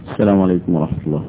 السلام عليكم ورحمة الله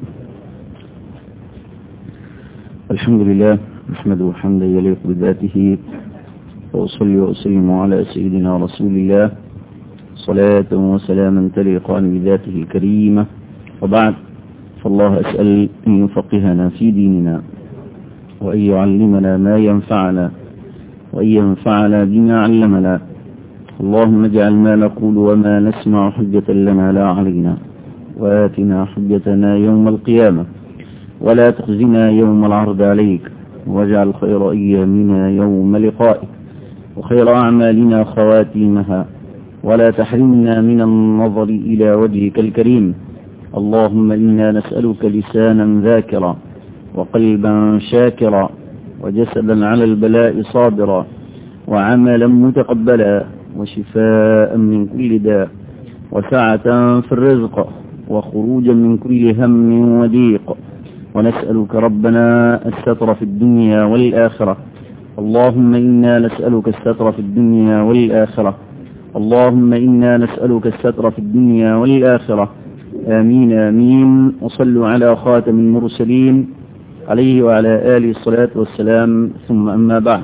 الحمد لله نحمده حمدا يليق بذاته وأصلي وأسلم على سيدنا رسول الله صلاة وسلاما تليقان بذاته الكريمة وبعد فالله أسأل أن يفقهنا في ديننا وأن يعلمنا ما ينفعنا وأن ينفعنا بما علمنا اللهم اجعل ما نقول وما نسمع حجة لنا لا علينا وآتنا حجتنا يوم القيامة ولا تخزنا يوم العرض عليك واجعل خير أيامنا يوم لقائك وخير أعمالنا خواتيمها ولا تحرمنا من النظر إلى وجهك الكريم اللهم إنا نسألك لسانا ذاكرا وقلبا شاكرا وجسدا على البلاء صابرا وعملا متقبلا وشفاء من كل داء وسعة في الرزق وخروجا من كل هم وضيق ونسألك ربنا الستر في الدنيا والآخرة اللهم إنا نسألك الستر في الدنيا والآخرة اللهم إنا نسألك الستر في الدنيا والآخرة آمين آمين وصلوا على خاتم المرسلين عليه وعلى آله الصلاة والسلام ثم أما بعد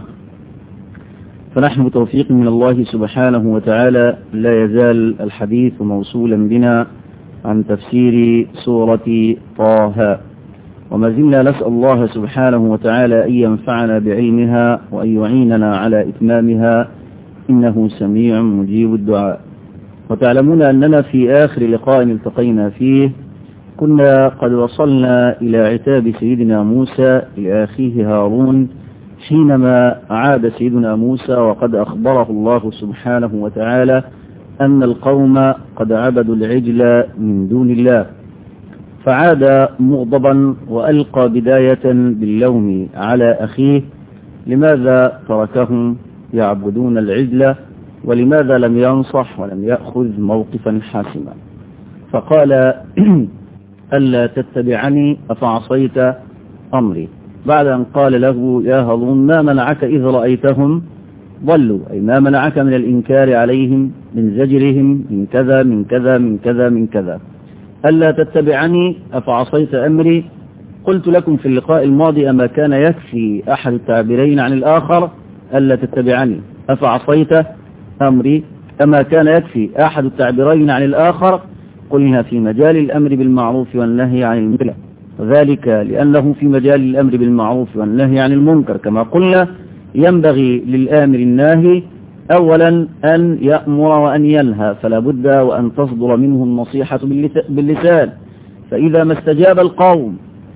فنحن بتوفيق من الله سبحانه وتعالى لا يزال الحديث موصولا بنا عن تفسير سورة طه وما زلنا نسأل الله سبحانه وتعالى أن ينفعنا بعلمها وأن يعيننا على إتمامها إنه سميع مجيب الدعاء وتعلمون أننا في آخر لقاء التقينا فيه كنا قد وصلنا إلى عتاب سيدنا موسى لأخيه هارون حينما عاد سيدنا موسى وقد أخبره الله سبحانه وتعالى أن القوم قد عبدوا العجل من دون الله فعاد مغضبا وألقى بداية باللوم على أخيه لماذا تركهم يعبدون العجل ولماذا لم ينصح ولم يأخذ موقفا حاسما فقال ألا تتبعني أفعصيت أمري بعد أن قال له يا هارون ما منعك إذ رأيتهم ضلوا أي ما منعك من الإنكار عليهم من زجرهم من كذا من كذا من كذا من كذا ألا تتبعني أفعصيت أمري قلت لكم في اللقاء الماضي أما كان يكفي أحد التعبيرين عن الآخر ألا تتبعني أفعصيت أمري أما كان يكفي أحد التعبيرين عن الآخر قلنا في مجال الأمر بالمعروف والنهي عن المنكر ذلك لأنه في مجال الأمر بالمعروف والنهي عن المنكر كما قلنا ينبغي للآمر الناهي أولا أن يأمر وأن ينهى فلا بد وأن تصدر منه النصيحة باللسان فإذا ما استجاب القوم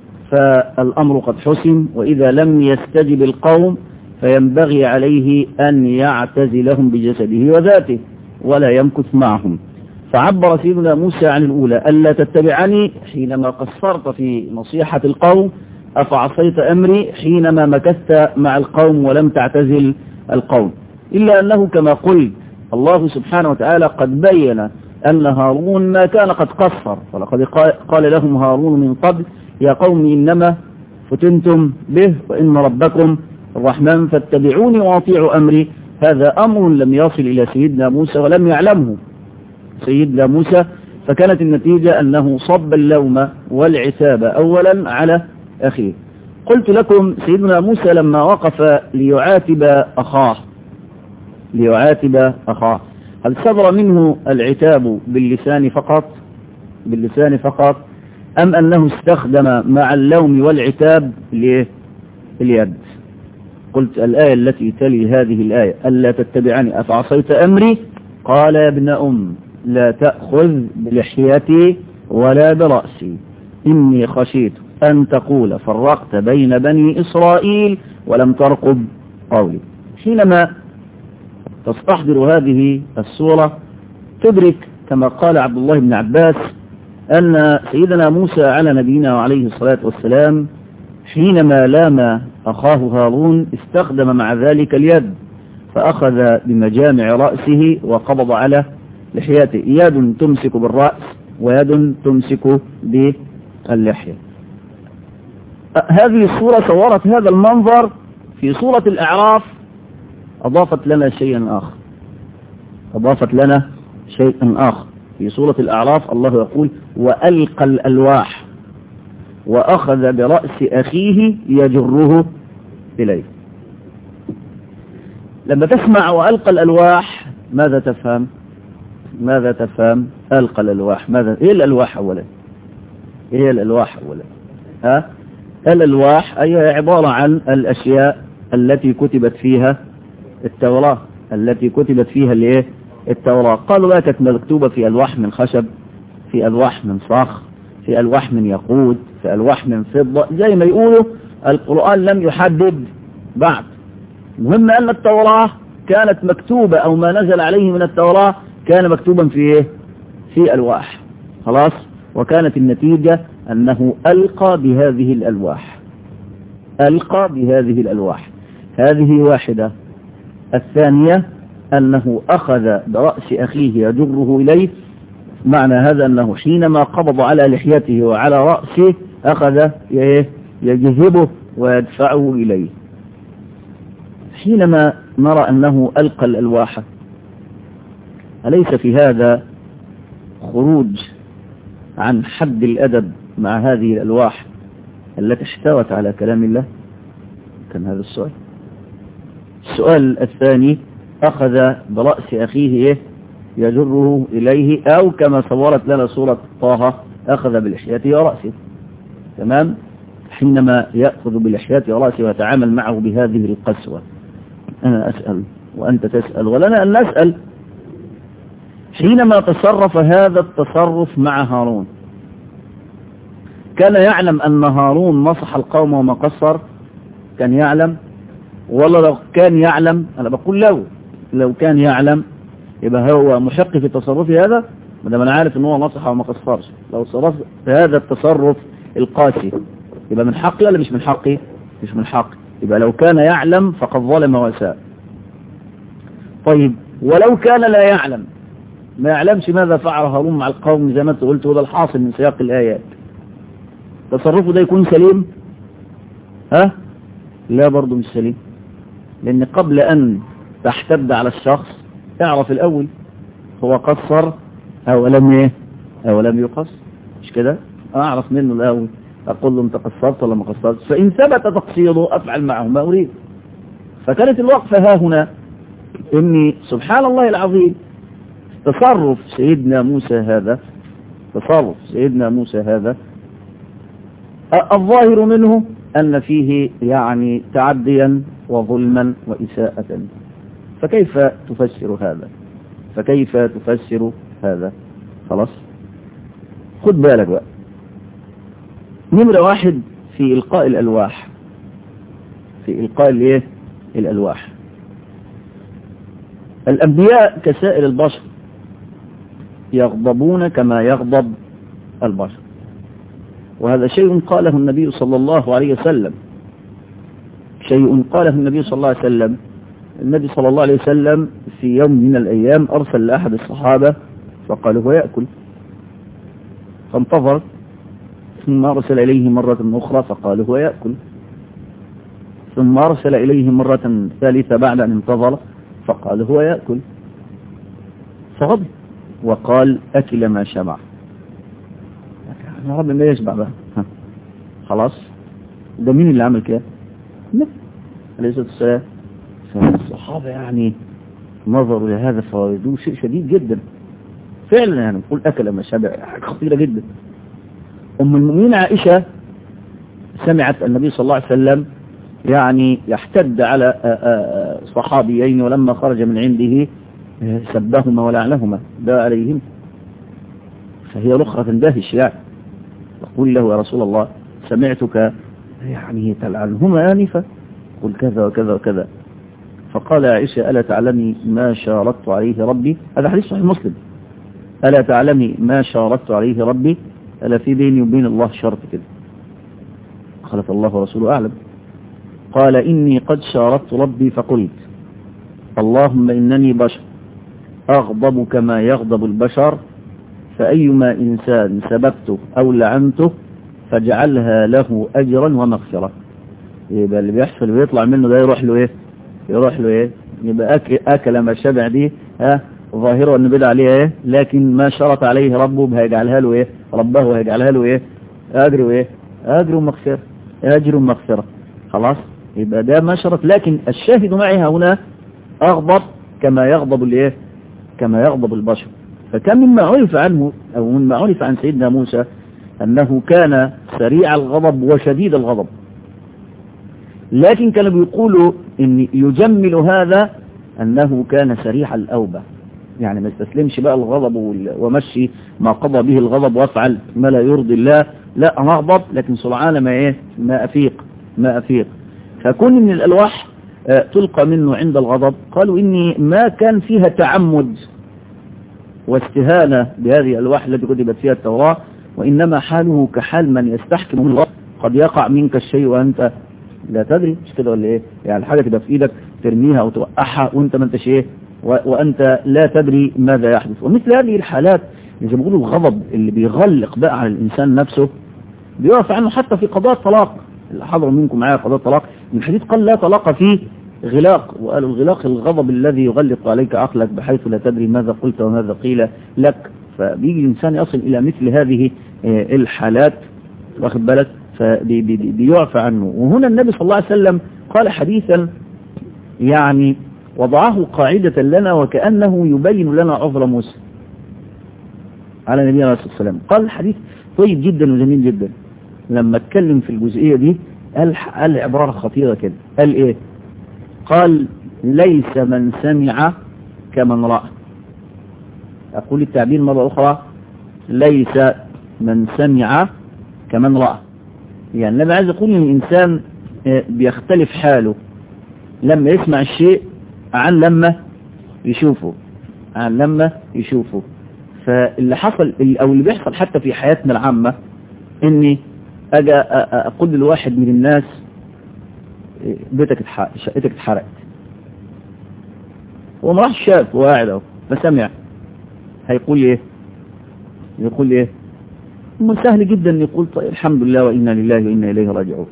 فالأمر قد حسم وإذا لم يستجب القوم فينبغي عليه أن يعتزلهم بجسده وذاته ولا يمكث معهم فعبر سيدنا موسى عن الأولى ألا تتبعني حينما قصرت في نصيحة القوم أفعصيت أمري حينما مكثت مع القوم ولم تعتزل القوم إلا أنه كما قلت الله سبحانه وتعالى قد بين أن هارون ما كان قد قصر ولقد قال لهم هارون من قبل يا قوم إنما فتنتم به وإن ربكم الرحمن فاتبعوني وأطيعوا أمري هذا أمر لم يصل إلى سيدنا موسى ولم يعلمه سيدنا موسى فكانت النتيجة أنه صب اللوم والعتاب أولا على أخيه قلت لكم سيدنا موسى لما وقف ليعاتب أخاه ليعاتب أخاه هل صدر منه العتاب باللسان فقط باللسان فقط أم أنه استخدم مع اللوم والعتاب اليد قلت الآية التي تلي هذه الآية ألا تتبعني أفعصيت أمري قال يا ابن أم لا تأخذ بلحيتي ولا برأسي إني خشيت أن تقول فرقت بين بني إسرائيل ولم ترقب قولي حينما تستحضر هذه السورة تدرك كما قال عبد الله بن عباس أن سيدنا موسى على نبينا عليه الصلاة والسلام حينما لام أخاه هارون استخدم مع ذلك اليد فأخذ بمجامع رأسه وقبض على لحيته يد تمسك بالرأس ويد تمسك باللحية هذه الصورة صورت هذا المنظر في صورة الأعراف أضافت لنا شيئا آخر أضافت لنا شيئا آخر في سورة الأعراف الله يقول وألقى الألواح وأخذ برأس أخيه يجره إليه لما تسمع وألقى الألواح ماذا تفهم ماذا تفهم ألقى الألواح ماذا إيه الألواح أولا إيه الألواح أولا ها الألواح أي عبارة عن الأشياء التي كتبت فيها التوراة التي كتبت فيها الايه التوراة قالوا لا كانت مكتوبة في ألواح من خشب في ألواح من صخر في ألواح من يقود في ألواح من فضة زي ما يقولوا القرآن لم يحدد بعد مهم أن التوراة كانت مكتوبة أو ما نزل عليه من التوراة كان مكتوبا في إيه؟ في ألواح خلاص وكانت النتيجة أنه ألقى بهذه الألواح ألقى بهذه الألواح هذه واحدة الثانية أنه أخذ برأس أخيه يجره إليه معنى هذا أنه حينما قبض على لحيته وعلى رأسه أخذ يجذبه ويدفعه إليه حينما نرى أنه ألقى الألواح أليس في هذا خروج عن حد الأدب مع هذه الألواح التي احتوت على كلام الله كان هذا السؤال السؤال الثاني أخذ برأس أخيه يجره إليه أو كما صورت لنا سورة طه أخذ بلحيته ورأسه تمام حينما يأخذ بلحيته ورأسه ويتعامل معه بهذه القسوة أنا أسأل وأنت تسأل ولنا أن نسأل حينما تصرف هذا التصرف مع هارون كان يعلم أن هارون نصح القوم وما قصر كان يعلم ولا لو كان يعلم أنا بقول لو لو كان يعلم يبقى هو محق في تصرفه هذا ما دام انا عارف ان هو نصح وما قصرش لو صرف هذا التصرف القاسي يبقى من حقي ولا مش من حقي مش من حقي يبقى لو كان يعلم فقد ظلم وساء طيب ولو كان لا يعلم ما يعلمش ماذا فعل هارون مع القوم زي ما انت قلت وده الحاصل من سياق الآيات تصرفه ده يكون سليم ها لا برضه مش سليم لأن قبل أن تحتد على الشخص اعرف الأول هو قصر أو لم ايه أو لم يقص مش كده أعرف منه الأول أقول له أنت قصرت ولا ما قصرت فإن ثبت تقصيره أفعل معه ما أريد فكانت الوقفة ها هنا إني سبحان الله العظيم تصرف سيدنا موسى هذا تصرف سيدنا موسى هذا الظاهر منه أن فيه يعني تعديا وظلما وإساءة فكيف تفسر هذا فكيف تفسر هذا خلاص خد بالك بقى نمرة واحد في إلقاء الألواح في إلقاء الايه الألواح الأنبياء كسائر البشر يغضبون كما يغضب البشر وهذا شيء قاله النبي صلى الله عليه وسلم شيء قاله النبي صلى الله عليه وسلم النبي صلى الله عليه وسلم في يوم من الأيام أرسل لأحد الصحابة فقال هو يأكل فانتظر ثم أرسل إليه مرة أخرى فقال هو يأكل ثم أرسل إليه مرة ثالثة بعد أن انتظر فقال هو يأكل فغضب وقال أكل ما شبع يا رب ما يشبع بقى خلاص ده مين اللي عمل كده النبي عليه الصلاة والسلام فالصحابة يعني نظروا لهذا فوجدوه شيء شديد جدا فعلا يعني نقول أكل ما شبع حاجة خطيرة جدا أم المؤمنين عائشة سمعت النبي صلى الله عليه وسلم يعني يحتد على صحابيين ولما خرج من عنده سبهما ولعنهما دا عليهم فهي الأخرى تندهش يعني تقول له يا رسول الله سمعتك يعني تلعنهما آنفا قل كذا وكذا وكذا فقال عائشة ألا تعلمي ما شاركت عليه ربي هذا حديث صحيح مسلم ألا تعلمي ما شاركت عليه ربي ألا في بيني وبين الله شرط كده قالت الله ورسوله أعلم قال إني قد شاركت ربي فقلت اللهم إنني بشر أغضب كما يغضب البشر فأيما إنسان سببته أو لعنته فاجعلها له أجرا ومغفرة يبقى اللي بيحصل بيطلع منه ده يروح له إيه يروح له إيه يبقى أكل, أكل ما شبع دي ها ظاهرة وان بدع عليها ايه لكن ما شرط عليه ربه هيجعلها له ايه ربه هيجعلها له ايه اجر وايه اجر ومغفرة اجر ومغفرة خلاص يبقى ده ما شرط لكن الشاهد معي هنا اغضب كما يغضب الايه كما يغضب البشر فكان مما عرف عنه او مما عرف عن سيدنا موسى انه كان سريع الغضب وشديد الغضب لكن كانوا بيقولوا ان يجمل هذا انه كان سريع الاوبه يعني ما استسلمش بقى الغضب ومشي ما قضى به الغضب وافعل ما لا يرضي الله لا انا اغضب لكن سرعان ما ايه ما افيق ما افيق فكون ان الالواح تلقى منه عند الغضب قالوا اني ما كان فيها تعمد واستهانة بهذه الألواح التي كتبت فيها التوراة وإنما حاله كحال من يستحكم من الله قد يقع منك الشيء وأنت لا تدري مش كده ولا إيه يعني الحاجة تبقى في إيدك ترميها أو توقعها وأنت ما أنتش إيه وأنت لا تدري ماذا يحدث ومثل هذه الحالات زي ما بيقولوا الغضب اللي بيغلق بقى على الإنسان نفسه بيقف عنه حتى في قضاء الطلاق اللي حضروا منكم معايا قضاء الطلاق من الحديث قال لا طلاق فيه غلاق وقالوا الغلاق الغضب الذي يغلق عليك عقلك بحيث لا تدري ماذا قلت وماذا قيل لك فبيجي الإنسان يصل إلى مثل هذه الحالات واخد بالك فبيعفى عنه وهنا النبي صلى الله عليه وسلم قال حديثا يعني وضعه قاعدة لنا وكأنه يبين لنا عذر موسى على نبينا عليه الصلاة والسلام قال الحديث طيب جدا وجميل جدا لما اتكلم في الجزئية دي قال, قال عبارة خطيرة كده قال ايه قال ليس من سمع كمن رأى أقول التعبير مرة أخرى ليس من سمع كمن رأى يعني لما عايز أقول إن الإنسان بيختلف حاله لما يسمع الشيء عن لما يشوفه عن لما يشوفه فاللي حصل أو اللي بيحصل حتى في حياتنا العامة إني أجي أقول لواحد من الناس بيتك اتحرق شقتك اتحرقت هو ما راح شاف وقاعد اهو فسمع هيقول ايه يقول ايه ما سهل جدا يقول طيب الحمد لله وانا لله وانا اليه راجعون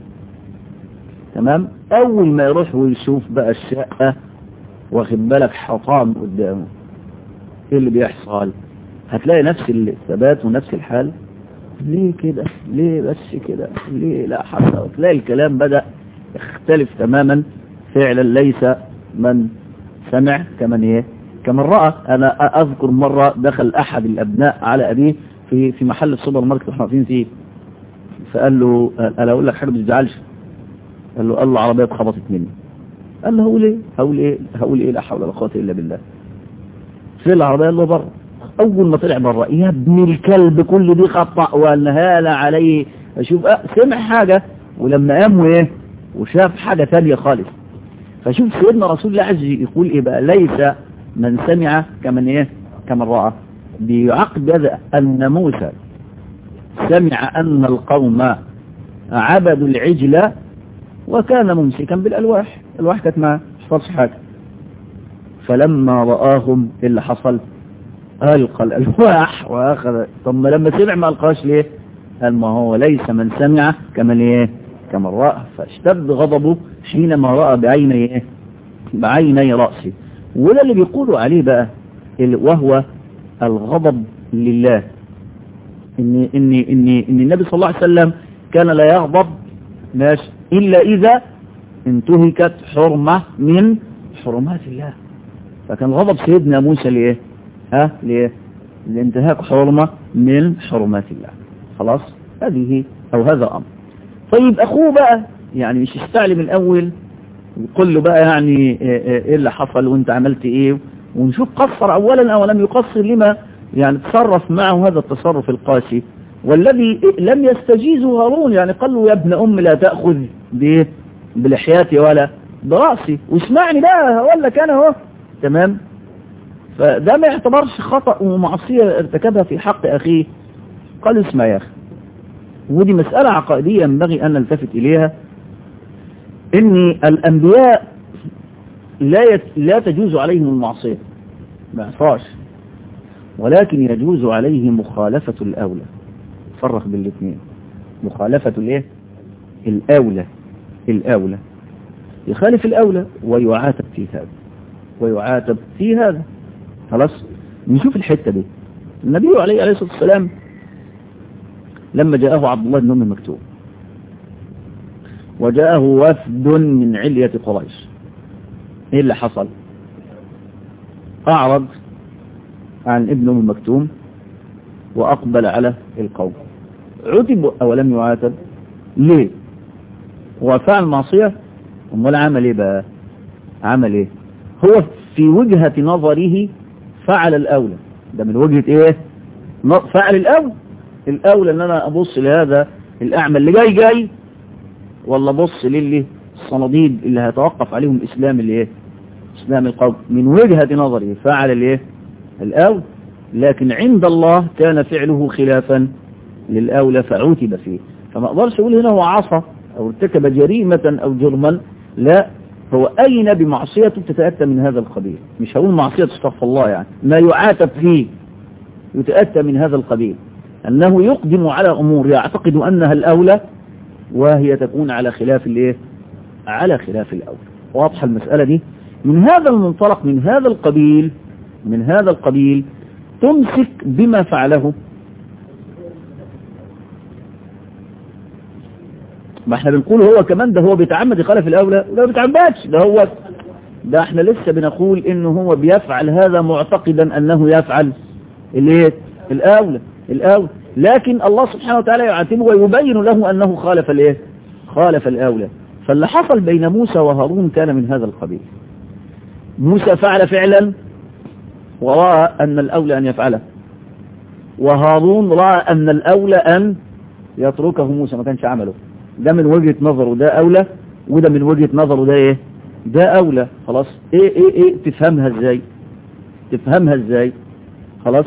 تمام اول ما يروح ويشوف بقى الشقه واخد بالك حطام قدامه ايه اللي بيحصل هتلاقي نفس الثبات ونفس الحال ليه كده ليه بس كده ليه لا حتى تلاقي الكلام بدأ يختلف تماما فعلا ليس من سمع كمن ايه كمن رأى انا اذكر مرة دخل احد الابناء على ابيه في في محل السوبر ماركت احنا واقفين فيه فقال له انا اقول لك حاجه ما تزعلش قال له قال له عربيه اتخبطت مني قال له هقول ايه هقول ايه هقول ايه لا حول ولا قوه الا بالله في العربيه قال له بره اول ما طلع بره يا ابن الكلب كل دي خطأ والنهال عليه اشوف أه سمع حاجه ولما قام وايه وشاف حاجة ثانية خالص فشوف سيدنا رسول الله عز يقول ايه بقى ليس من سمع كمن ايه كمن رأى بيعقد هذا أن موسى سمع أن القوم عبدوا العجل وكان ممسكا بالألواح الألواح كانت ما حصلش حاجة فلما رآهم اللي حصل ألقى الألواح وأخذ ثم لما سمع ما ألقاش ليه قال ما هو ليس من سمع كمن ايه كمن رأى فاشتد غضبه حينما رأى بعيني ايه بعيني رأسه وده اللي بيقولوا عليه بقى وهو الغضب لله ان ان ان ان النبي صلى الله عليه وسلم كان لا يغضب ماشي الا اذا انتهكت حرمه من حرمات الله فكان غضب سيدنا موسى ليه ها ليه لانتهاك حرمه من حرمات الله خلاص هذه او هذا امر طيب اخوه بقى يعني مش يستعلم الاول ويقول له بقى يعني ايه اللي حصل وانت عملت ايه ونشوف قصر اولا او لم يقصر لما يعني تصرف معه هذا التصرف القاسي والذي لم يستجيزه هارون يعني قال له يا ابن ام لا تأخذ بايه بلحياتي ولا برأسي واسمعني بقى هقول لك انا اهو تمام فده ما يعتبرش خطأ ومعصية ارتكبها في حق اخيه قال اسمع يا اخي ودي مسألة عقائدية ينبغي أن نلتفت إليها إن الأنبياء لا يت... لا تجوز عليهم المعصية ما يعصاش ولكن يجوز عليهم مخالفة الأولى فرق بالاثنين مخالفة الايه الأولى الأولى يخالف الأولى ويعاتب في هذا ويعاتب في هذا خلاص نشوف الحتة دي النبي عليه عليه الصلاة والسلام لما جاءه عبد الله بن أم مكتوم وجاءه وفد من علية قريش ايه اللي حصل اعرض عن ابن ام مكتوم واقبل على القوم عتب او لم يعاتب ليه هو فعل معصية امال عمل ايه بقى عمل ايه هو في وجهة نظره فعل الاولى ده من وجهة ايه فعل الاولى الاولى ان انا ابص لهذا الاعمى اللي جاي جاي ولا بص للي الصناديد اللي هيتوقف عليهم اسلام الايه اسلام القوم من وجهة نظره فعل الايه الاولى لكن عند الله كان فعله خلافا للاولى فعوتب فيه فما اقدرش اقول هنا هو عصى او ارتكب جريمة او جرما لا هو اي نبي معصيته تتأتى من هذا القبيل مش هقول معصية استغفر الله يعني ما يعاتب فيه يتأتى من هذا القبيل انه يقدم على امور يعتقد انها الاولى وهي تكون على خلاف الايه على خلاف الاولى واضحه المسألة دي من هذا المنطلق من هذا القبيل من هذا القبيل تمسك بما فعله ما احنا بنقول هو كمان ده هو بيتعمد يخالف الاولى ده ما بيتعمدش ده هو ده احنا لسه بنقول انه هو بيفعل هذا معتقدا انه يفعل الايه الاولى الاولى لكن الله سبحانه وتعالى يعاتبه ويبين له انه خالف الايه خالف الاولى فاللي حصل بين موسى وهارون كان من هذا القبيل موسى فعل فعلا ورأى أن الأولى أن يفعله وهارون رأى أن الأولى أن يتركه موسى ما كانش عمله ده من وجهة نظره ده أولى وده من وجهة نظره ده إيه ده أولى خلاص إيه إيه إيه تفهمها إزاي تفهمها إزاي خلاص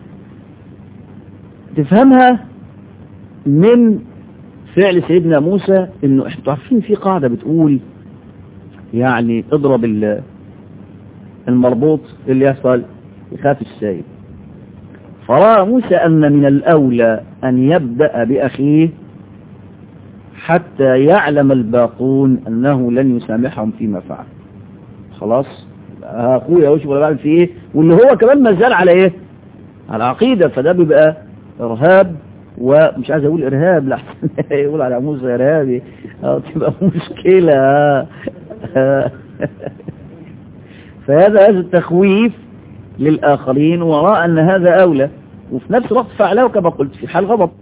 تفهمها من فعل سيدنا موسى انه احنا عارفين في قاعدة بتقول يعني اضرب المربوط اللي يحصل يخاف السيد فرأى موسى أن من الأولى أن يبدأ بأخيه حتى يعلم الباقون أنه لن يسامحهم فيما فعل خلاص أخويا وش ولا بعمل فيه إيه واللي هو كمان ما زال على إيه على عقيدة فده بيبقى إرهاب ومش عايز أقول إرهاب لا يقول على موسى إرهابي تبقى مشكلة فهذا هذا التخويف للآخرين وراء أن هذا أولى وفي نفس الوقت فعله كما قلت في حال غضب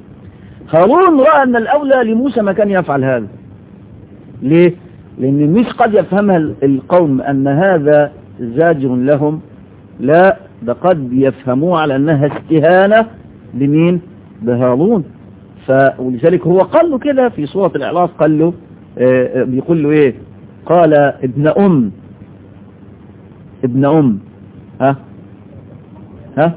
هارون رأى أن الأولى لموسى ما كان يفعل هذا ليه؟ لأن مش قد يفهمها القوم أن هذا زاجر لهم لا ده قد يفهموه على أنها استهانة بمين؟ بهارون ولذلك هو قال له كده في سورة الإعراف قال له آه بيقول له إيه قال ابن أم ابن أم ها ها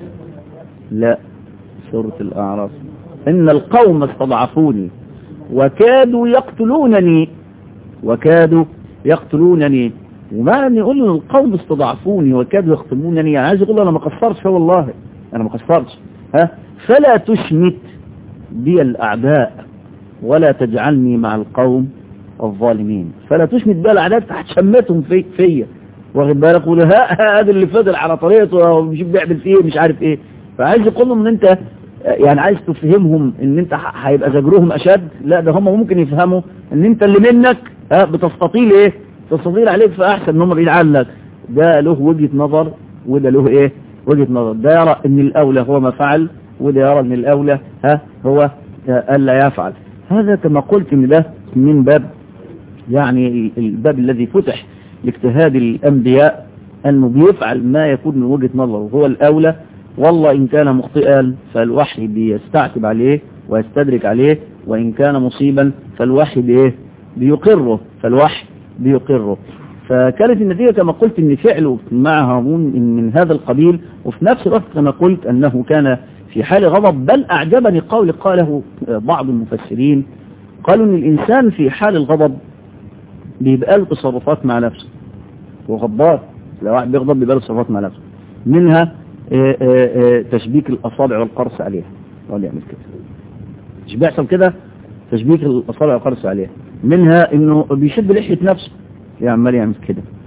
لا سورة الأعراف إن القوم استضعفوني وكادوا يقتلونني وكادوا يقتلونني ومعنى أن يقول له القوم استضعفوني وكادوا يقتلونني يعني عايز يقول له أنا ما قصرتش والله أنا ما قصرتش ها فلا تشمت بي الأعداء ولا تجعلني مع القوم الظالمين فلا تشمت بي الأعداء تحت شمتهم في فيا واخد بالك ولا ها هذا اللي فضل على طريقته ومش بيعمل فيه مش عارف ايه فعايز يقول لهم ان انت يعني عايز تفهمهم ان انت هيبقى زجرهم اشد لا ده هم ممكن يفهموا ان انت اللي منك ها بتستطيل ايه تستطيل عليك فاحسن ان هم بعيد عنك ده له وجهة نظر وده له ايه وجهة نظر ده يرى ان الاولى هو ما فعل وده يرى ان الاولى ها هو الا يفعل هذا كما قلت ان ده من باب يعني الباب الذي فتح لاجتهاد الأنبياء أنه بيفعل ما يكون من وجهة نظره هو الأولى والله إن كان مخطئا فالوحي بيستعتب عليه ويستدرك عليه وإن كان مصيبا فالوحي بإيه بيقره فالوحي بيقره فكانت النتيجة كما قلت ان فعله مع هارون من هذا القبيل وفي نفس الوقت كما قلت أنه كان في حال غضب بل أعجبني قول قاله بعض المفسرين قالوا أن الإنسان في حال الغضب بيبقى له تصرفات مع نفسه وغضبات لو واحد بيغضب بيبقى له تصرفات مع نفسه منها آآ آآ تشبيك الأصابع والقرص عليها هو اللي يعمل كده مش بيحصل كده تشبيك الأصابع والقرص عليها منها انه بيشد لحية نفسه عمال يعمل كده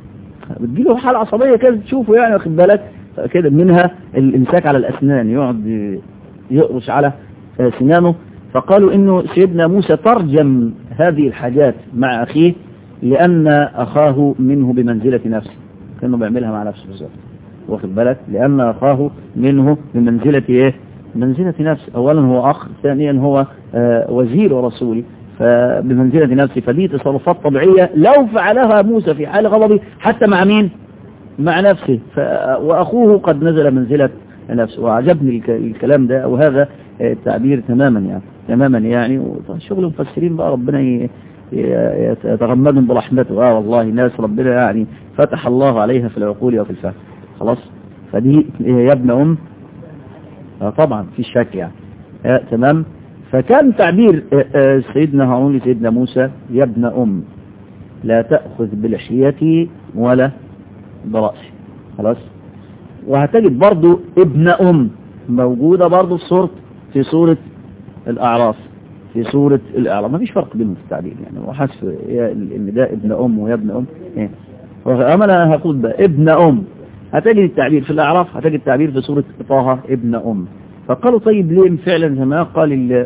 بتجيله حالة عصبية كده تشوفه يعني واخد بالك كده منها الامساك على الاسنان يقعد يقرش على سنانه فقالوا انه سيدنا موسى ترجم هذه الحاجات مع اخيه لان اخاه منه بمنزلة نفسه كانه بيعملها مع نفسه بالظبط واخد بالك لان اخاه منه بمنزلة ايه منزلة نفسه اولا هو اخ ثانيا هو آه وزير ورسول فبمنزلة نفسه فدي تصرفات طبيعية لو فعلها موسى في حال غضبه حتى مع مين مع نفسه ف... واخوه قد نزل منزلة نفسه وعجبني الكلام ده وهذا التعبير تماما يعني تماما يعني شغل المفسرين بقى ربنا ي... يتغمدهم برحمته اه والله ناس ربنا يعني فتح الله عليها في العقول وفي الفهم خلاص فدي يا ابن ام آه طبعا في شك يعني آه تمام فكان تعبير آه سيدنا هارون لسيدنا موسى يا ابن ام لا تأخذ بلحيتي ولا برأسي خلاص وهتجد برضو ابن ام موجودة برضو في صورة في صورة الاعراف في سورة الإعراف ما فيش فرق بينهم في التعبير يعني وحسب ان ده ابن أم ويا ابن أم إيه أما أنا هقول بقى ابن أم هتجد التعبير في الأعراف هتجد التعبير في سورة طه ابن أم فقالوا طيب ليه فعلا زي ما قال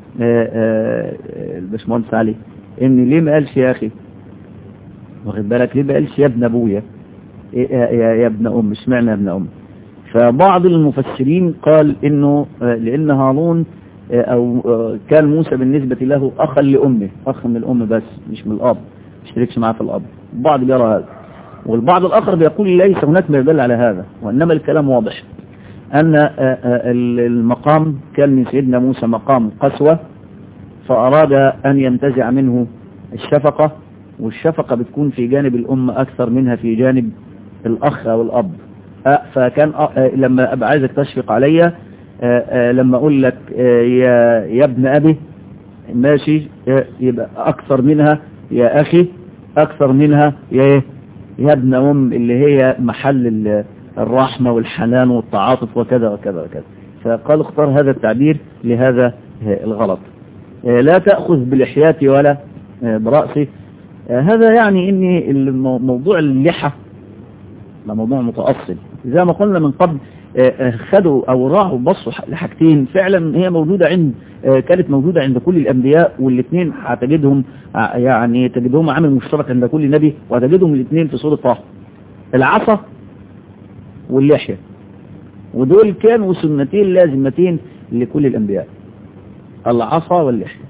الباشمهندس علي ان ليه ما قالش يا أخي واخد بالك ليه ما قالش يا ابن أبويا إيه يا, يا ابن أم اشمعنى يا ابن أم فبعض المفسرين قال انه لان هارون او كان موسى بالنسبة له اخا لامه اخ من الام بس مش من الاب مش شريكش معاه في الاب البعض بيرى هذا والبعض الاخر بيقول ليس هناك ما يدل على هذا وانما الكلام واضح ان المقام كان من سيدنا موسى مقام قسوة فاراد ان ينتزع منه الشفقة والشفقة بتكون في جانب الام اكثر منها في جانب الاخ او الاب فكان لما ابقى عايزك تشفق عليا لما اقول لك يا يا ابن ابي ماشي يبقى اكثر منها يا اخي اكثر منها يا يا ابن ام اللي هي محل الرحمة والحنان والتعاطف وكذا وكذا وكذا فقال اختار هذا التعبير لهذا الغلط لا تأخذ بلحياتي ولا برأسي هذا يعني ان موضوع اللحى ده موضوع متأصل زي ما قلنا من قبل خدوا او راحوا بصوا لحاجتين فعلا هي موجودة عند كانت موجودة عند كل الانبياء والاثنين هتجدهم يعني تجدهم عامل مشترك عند كل نبي وهتجدهم الاثنين في سورة طه العصا واللحية ودول كانوا سنتين لازمتين لكل الانبياء العصا واللحية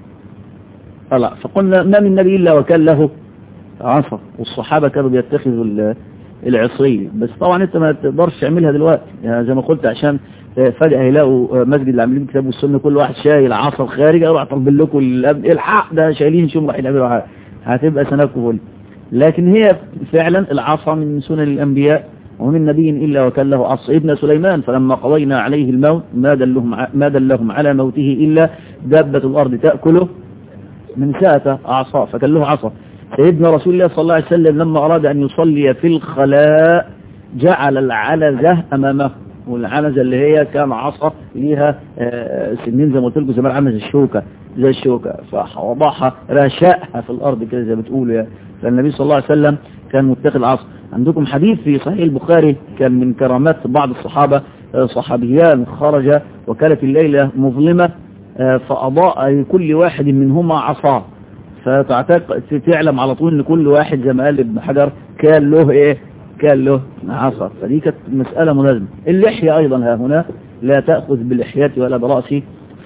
فقلنا ما من نبي الا وكان له عصا والصحابة كانوا بيتخذوا العصرية بس طبعا انت ما تقدرش تعملها دلوقتي يعني زي ما قلت عشان فجأة يلاقوا مسجد اللي عاملين كتاب والسنة كل واحد شايل عصا الخارج اروح اطلب لكم الحق ده شايلين شو راح يعملوا حاجة هتبقى سناكم فل لكن هي فعلا العصا من سنن الانبياء ومن نبي الا وكان له عصا ابن سليمان فلما قضينا عليه الموت ما دلهم ما دلهم على موته الا دابة الارض تأكله من ساعة اعصاه فكان له عصا سيدنا رسول الله صلى الله عليه وسلم لما أراد أن يصلي في الخلاء جعل العنزة أمامه والعنزة اللي هي كان عصا ليها سنين زي ما قلت لكم زمان عامل الشوكة زي الشوكة فوضعها رشاءها في الأرض كده زي ما بتقولوا يعني فالنبي صلى الله عليه وسلم كان متخذ عصا عندكم حديث في صحيح البخاري كان من كرامات بعض الصحابة صحابيان خرج وكانت الليلة مظلمة فأضاء لكل واحد منهما عصاه فتعتقد تعلم على طول ان كل واحد زي ما قال ابن حجر كان له ايه كان له عصا فدي كانت مسألة ملازمة اللحية ايضا ها هنا لا تأخذ باللحيات ولا برأسي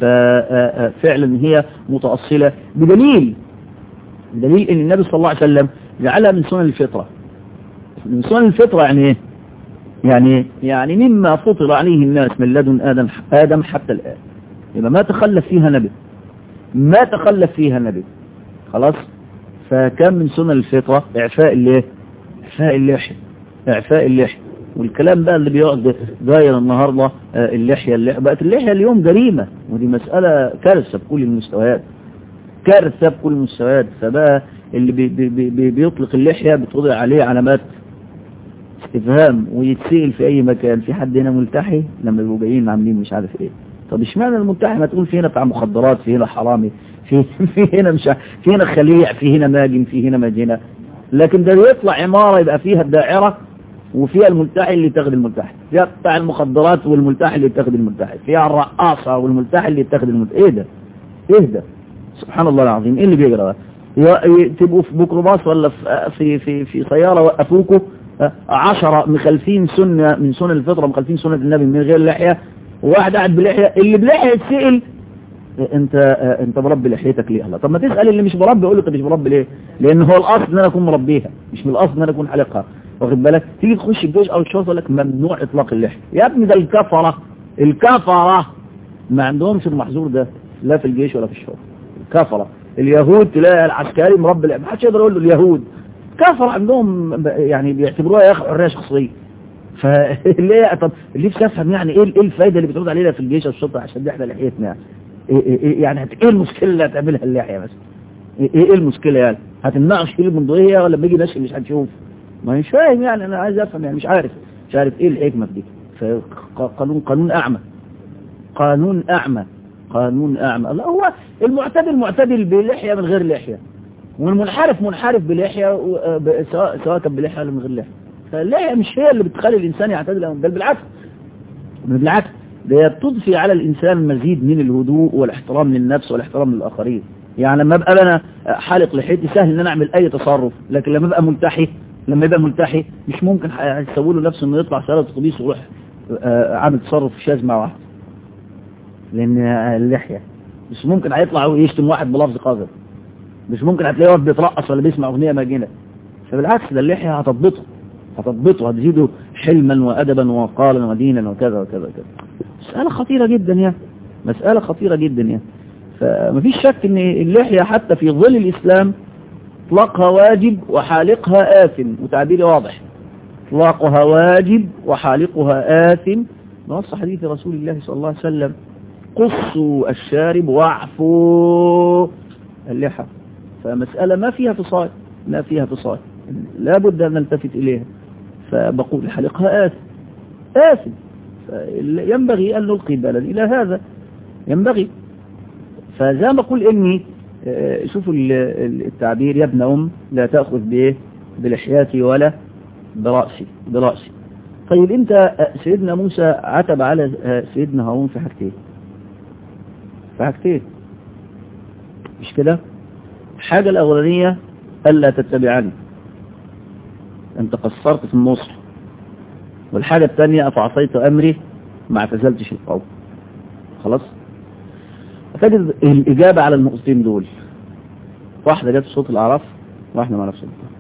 ففعلا هي متأصلة بدليل دليل ان النبي صلى الله عليه وسلم جعلها من سنن الفطرة من سنن الفطرة يعني ايه يعني يعني مما فطر عليه الناس من لدن آدم آدم حتى الآن يبقى ما تخلف فيها نبي ما تخلف فيها نبي خلاص فكان من سنن الفطرة اعفاء الايه اعفاء اللحية اعفاء اللحية والكلام بقى اللي بيقعد داير النهاردة اللحية, اللحية بقت اللحية اليوم جريمة ودي مسألة كارثة بكل المستويات كارثة بكل المستويات فبقى اللي بي بي بي بيطلق اللحية بتوضع عليه علامات استفهام ويتسئل في اي مكان في حد هنا ملتحي لما يبقوا جايين عاملين مش عارف ايه طب اشمعنى الملتحي ما تقول في هنا بتاع مخدرات في هنا حرامي في في هنا مش في هنا خليع في هنا ماجن في هنا مجنة لكن ده بيطلع عمارة يبقى فيها الدائرة وفيها الملتحي اللي يتخذ الملتحي فيها بتاع المخدرات والملتحي اللي يتخذ الملتحي فيها الرقاصة والملتحي اللي يتخذ الملتحي ايه ده ايه ده سبحان الله العظيم ايه اللي بيجرى تبقوا في ميكروباص ولا في في في سيارة وقفوكوا عشرة مخالفين سنة من سنن الفطرة مخالفين سنة النبي من غير لحية وواحد قاعد بلحية اللي بلحية يتسأل انت انت مربي لحيتك ليه هلا طب ما تسأل اللي مش مربي يقول لك مش مربي ليه لان هو الاصل ان انا اكون مربيها مش من الاصل ان انا اكون حالقها واخد بالك تيجي تخش الجيش او الشرطه يقول لك ممنوع اطلاق اللحيه يا ابني ده الكفره الكفره ما عندهمش المحظور ده لا في الجيش ولا في الشرطه الكفره اليهود تلاقي العسكري مربي ما حدش يقدر يقول له اليهود كفر عندهم يعني بيعتبروها يا اخي حريه شخصيه فليه طب اللي في افهم يعني ايه ايه الفايده اللي بتعود علينا في الجيش والشرطه عشان دي احنا لحيتنا يعني إيه, إيه, يعني ايه المشكله اللي هتعملها اللحيه مثلا ايه ايه المشكله يعني هتمنعوا شيل البندقيه ولا لما يجي نشي مش هنشوف ما مش فاهم يعني انا عايز افهم يعني مش عارف مش عارف ايه الحكمه في دي فقانون قانون اعمى قانون اعمى قانون اعمى لا هو المعتدل معتدل بلحيه من غير لحيه والمنحرف منحرف بلحيه سواء سواء كان بلحيه ولا من غير لحيه فاللحيه مش هي اللي بتخلي الانسان يعتدل بل بالعكس بالعكس ده بتضفي على الانسان مزيد من الهدوء والاحترام للنفس والاحترام للاخرين يعني لما ابقى انا حالق لحيتي سهل ان انا اعمل اي تصرف لكن لما ابقى ملتحي لما يبقى ملتحي مش ممكن هيسوي له نفسه انه يطلع سياره اتوبيس ويروح عامل تصرف شاذ مع واحد لان اللحيه مش ممكن هيطلع ويشتم واحد بلفظ قذر مش ممكن هتلاقيه واقف بيترقص ولا بيسمع اغنيه ماجنه فبالعكس ده اللحيه هتضبطه هتضبطه هتزيده حلما وادبا وقالا ودينا وكذا وكذا وكذا مساله خطيره جدا يعني مساله خطيره جدا يعني فمفيش شك ان اللحيه حتى في ظل الاسلام اطلاقها واجب وحالقها آثم وتعبيري واضح اطلاقها واجب وحالقها آثم نص حديث رسول الله صلى الله عليه وسلم قصوا الشارب واعفوا اللحى فمسألة ما فيها فصال ما فيها فصال لا بد أن نلتفت إليها فبقول حلقها آثم آثم ينبغي أن نلقي بالا إلى هذا ينبغي فزي ما بقول إني شوفوا التعبير يا ابن أم لا تأخذ بإيه بلحياتي ولا برأسي برأسي طيب انت سيدنا موسى عتب على سيدنا هارون في حاجتين في حاجتين مش كده الحاجة الأولانية ألا تتبعني أنت قصرت في النصح والحاجة الثانية أفعصيت أمري ما اعتزلتش القوم خلاص فتجد الإجابة على النقطتين دول واحدة جت في صوت الأعراف واحدة مع نفس القوم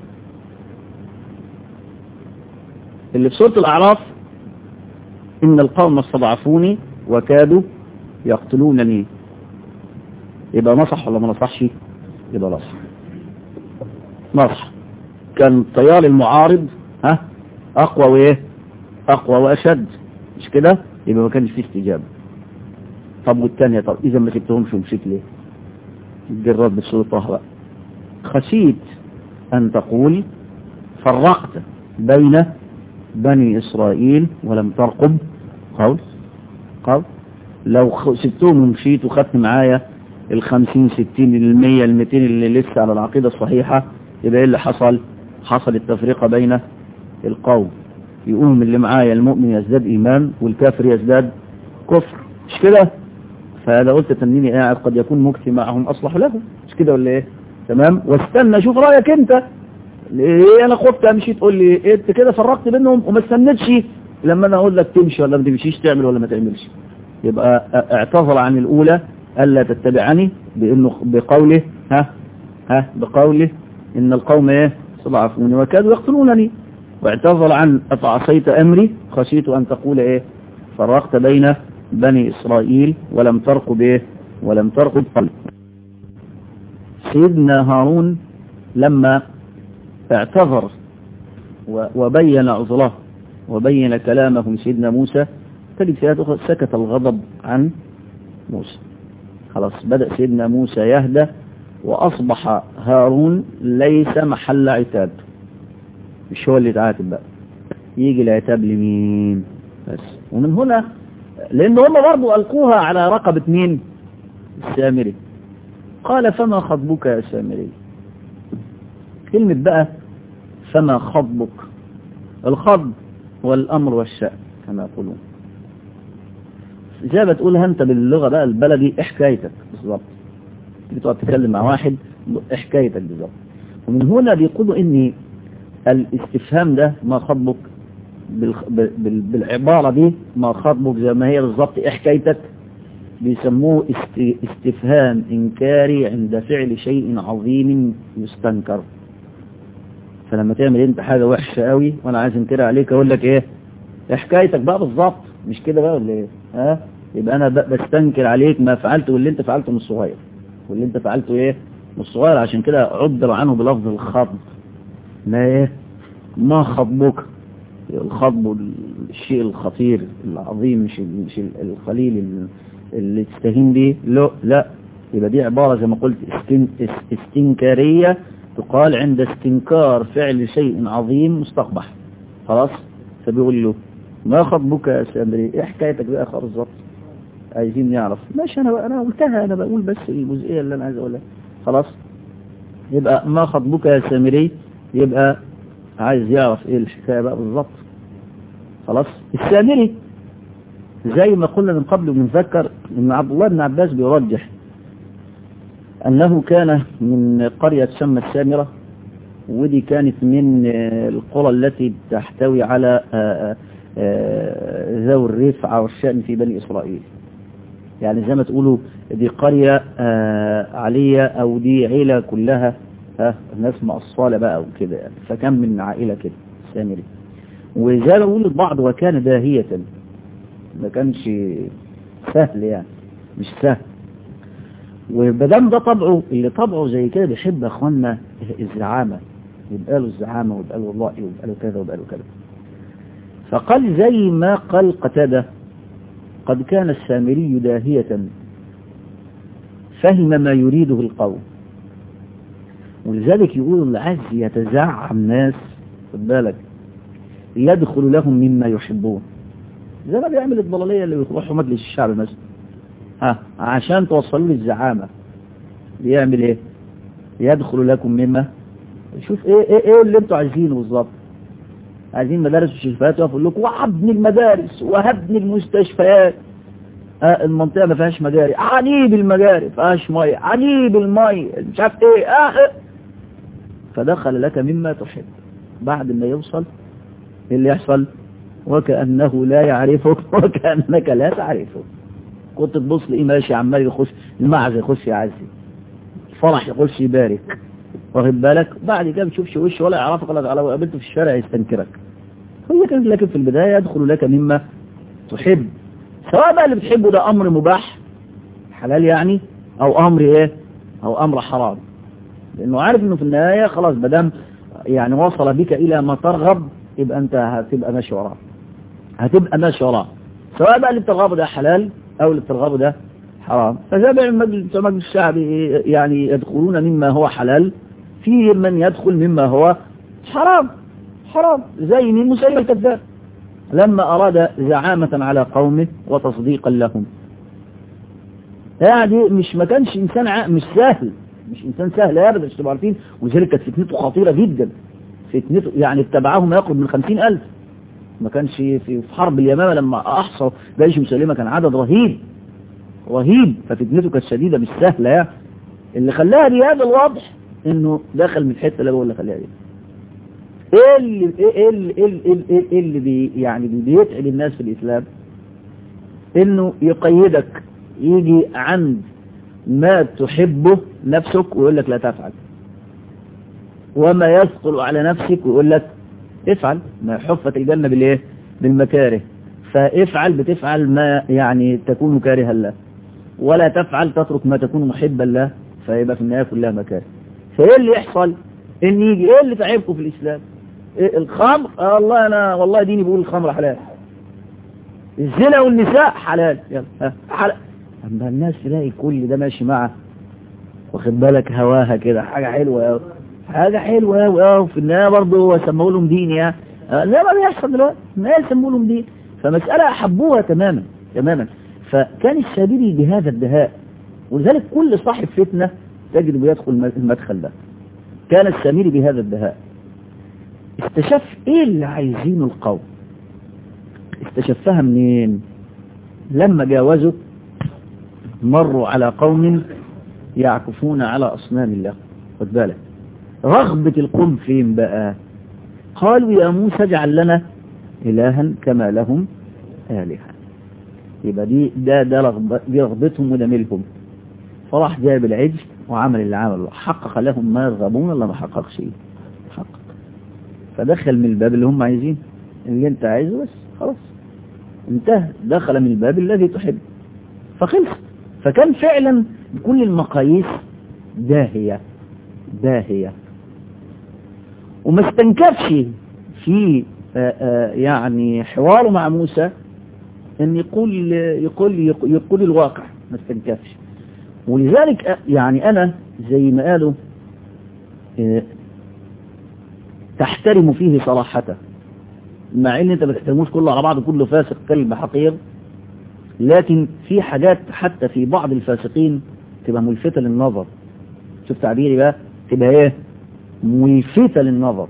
اللي في سورة الأعراف إن القوم استضعفوني وكادوا يقتلونني يبقى نصح ولا ما نصحش يبقى نصح نصح كان التيار المعارض ها أقوى وإيه أقوى وأشد مش كده يبقى ما كانش فيه استجابة طب والثانية طب إذا ما سبتهمش ومشيت ليه الجراد بسورة طه بقى خشيت أن تقول فرقت بين بني إسرائيل ولم ترقب قول قول لو سبتهم ومشيت وخدت معايا الخمسين ستين المية المتين اللي لسه على العقيدة الصحيحة يبقى ايه اللي حصل حصل التفرقة بين القوم يقوم اللي معايا المؤمن يزداد إيمان والكافر يزداد كفر مش كده فهذا قلت تنيني قاعد قد يكون مكتي معهم أصلح له مش كده ولا ايه تمام واستنى شوف رأيك انت ليه انا خفت امشي تقول لي إيه انت كده فرقت بينهم وما استنيتش لما انا اقول لك تمشي ولا ما تمشيش تعمل ولا ما تعملش يبقى اعتذر عن الاولى الا تتبعني بانه بقوله ها ها بقوله ان القوم ايه استضعفوني وكادوا يقتلونني واعتذر عن افعصيت امري خشيت ان تقول ايه فرقت بين بني اسرائيل ولم ترقب ايه ولم ترقب قلب سيدنا هارون لما اعتذر وبين عذره وبين كلامه سيدنا موسى تجد في آيات سكت الغضب عن موسى خلاص بدأ سيدنا موسى يهدى وأصبح هارون ليس محل عتاب مش هو اللي يتعاتب بقى يجي العتاب لمين بس ومن هنا لأن هم برضو ألقوها على رقبة مين السامري قال فما خطبك يا سامري كلمة بقى فما خطبك الخطب والأمر والشأن كما يقولون زي ما تقولها انت باللغة بقى البلدي ايه حكايتك بالظبط بتقعد تتكلم مع واحد ايه حكايتك بالظبط ومن هنا بيقولوا ان الاستفهام ده ما خطبك بالعبارة دي ما خطبك زي ما هي بالظبط ايه حكايتك بيسموه استفهام انكاري عند فعل شيء عظيم يستنكر فلما تعمل انت حاجة وحشة قوي وانا عايز انكر عليك اقول لك ايه حكايتك بقى بالظبط مش كده بقى ولا ايه ها يبقى انا بستنكر عليك ما فعلته واللي انت فعلته من الصغير واللي انت فعلته ايه من الصغير عشان كده عبر عنه بلفظ الخطب ما ايه ما خطبك الخطب الشيء الخطير العظيم مش مش القليل اللي تستهين به لا لا يبقى دي عبارة زي ما قلت استن استنكارية تقال عند استنكار فعل شيء عظيم مستقبح خلاص فبيقول له ما خطبك يا سامري ايه حكايتك بقى خالص بالظبط عايزين نعرف ماشي انا انا قلتها انا بقول بس الجزئيه اللي انا عايز اقولها خلاص يبقى ما خطبك يا سامري يبقى عايز يعرف ايه الحكايه بقى بالظبط خلاص السامري زي ما قلنا من قبل وبنذكر ان عبد الله بن عباس بيرجح انه كان من قريه تسمى السامره ودي كانت من القرى التي تحتوي على ذوي الرفعة والشأن في بني إسرائيل يعني زي ما تقولوا دي قرية علية أو دي عيلة كلها ناس مقصالة بقى وكده يعني فكان من عائلة كده السامري وزي ما بقول البعض وكان داهية ما كانش سهل يعني مش سهل وبدام ده طبعه اللي طبعه زي كده بيحب اخواننا الزعامة يبقى له الزعامة ويبقى له الرأي ويبقى له كذا ويبقى له كذا فقال زي ما قال قتادة قد كان السامري داهية فهم ما يريده القوم ولذلك يقول اللي عايز يتزعم ناس خد بالك يدخل لهم مما يحبون زي ما بيعمل الضلالية اللي بيروحوا مجلس الشعب مثلا ها عشان توصلوا لي الزعامة بيعمل ايه يدخل لكم مما شوف ايه ايه, إيه اللي انتوا عايزينه بالظبط عايزين مدارس وشفايات يقول لكم وهبني المدارس وهبني المستشفيات آه المنطقة ما فيهاش مجاري عنيب المجاري فيهاش مية عنيب المية مش عارف ايه آه فدخل لك مما تحب بعد ما يوصل ايه اللي يحصل وكأنه لا يعرفك وكأنك لا تعرفه كنت تبص لإيه ماشي عمال يخش المعز يخش يعزي الفرح يخش يبارك واخد بالك بعد كده ما تشوفش وشه ولا يعرفك ولا لو قابلته في الشارع يستنكرك هي كانت لكن في البداية يدخل لك مما تحب سواء بقى اللي بتحبه ده أمر مباح حلال يعني أو أمر إيه أو أمر حرام لأنه عارف إنه في النهاية خلاص بدم يعني وصل بك إلى ما ترغب يبقى أنت هتبقى ماشي وراه هتبقى ماشي وراه سواء بقى اللي بترغبه ده حلال أو اللي بترغبه ده حرام فزي مجلس مجلس الشعب يعني يدخلون مما هو حلال في من يدخل مما هو حرام حرام زي مين مسيلم الكذاب لما أراد زعامة على قومه وتصديقا لهم يعني مش ما كانش إنسان ع... مش سهل مش إنسان سهل أبدا مش تبقى عارفين وذلك كانت فتنته خطيرة جدا فتنته يعني اتبعه ما يقرب من خمسين ألف ما كانش في في حرب اليمامة لما أحصى جيش مسلمة كان عدد رهيب رهيب ففتنته كانت شديدة مش سهلة يعني اللي خلاها بهذا الواضح انه دخل من الحته اللي بقول لك عليها دي ايه اللي ايه اللي ايه اللي, إيه اللي, اللي بي يعني بيتعب الناس في الاسلام انه يقيدك يجي عند ما تحبه نفسك ويقول لك لا تفعل وما يثقل على نفسك ويقول لك افعل ما حفت الجنة بالايه بالمكاره فافعل بتفعل ما يعني تكون كارها له ولا تفعل تترك ما تكون محبا له فيبقى في النهاية كلها مكاره فايه اللي يحصل ان يجي ايه اللي تعبكم في الاسلام إيه الخمر آه والله انا والله ديني بيقول الخمر حلال الزنا والنساء حلال يلا حلال اما الناس تلاقي كل ده ماشي معه واخد بالك هواها كده حاجة حلوة قوي حاجة حلوة قوي اه وفي النهاية برضه سموا لهم دين يعني آه زي ما بيحصل دلوقتي الناس سموا لهم دين فمسألة أحبوها تماما تماما فكان السابري بهذا الدهاء ولذلك كل صاحب فتنة تجد بيدخل المدخل ده كان السامري بهذا الدهاء استشف ايه اللي عايزينه القوم استشفها منين لما جاوزوا مروا على قوم يعكفون على أصنام الله خد بالك رغبة القوم فين بقى قالوا يا موسى اجعل لنا إلها كما لهم آلهة يبقى دي ده ده رغبة دي رغبتهم وده ملكهم فراح جايب العجل وعمل اللي عمله حقق لهم ما يرغبون ولا ما حققش ايه حقق فدخل من الباب اللي هم عايزين اللي انت عايزه بس خلاص انتهى دخل من الباب الذي تحب فخلص فكان فعلا بكل المقاييس داهية داهية وما استنكفش في آآ آآ يعني حواره مع موسى ان يقول يقول يقول الواقع ما استنكفش ولذلك يعني انا زي ما قالوا تحترم فيه صراحته مع ان انت ما تحترموش كله على بعض كله فاسق كلب حقير لكن في حاجات حتى في بعض الفاسقين تبقى ملفتة للنظر شوف تعبيري بقى تبقى ايه ملفتة للنظر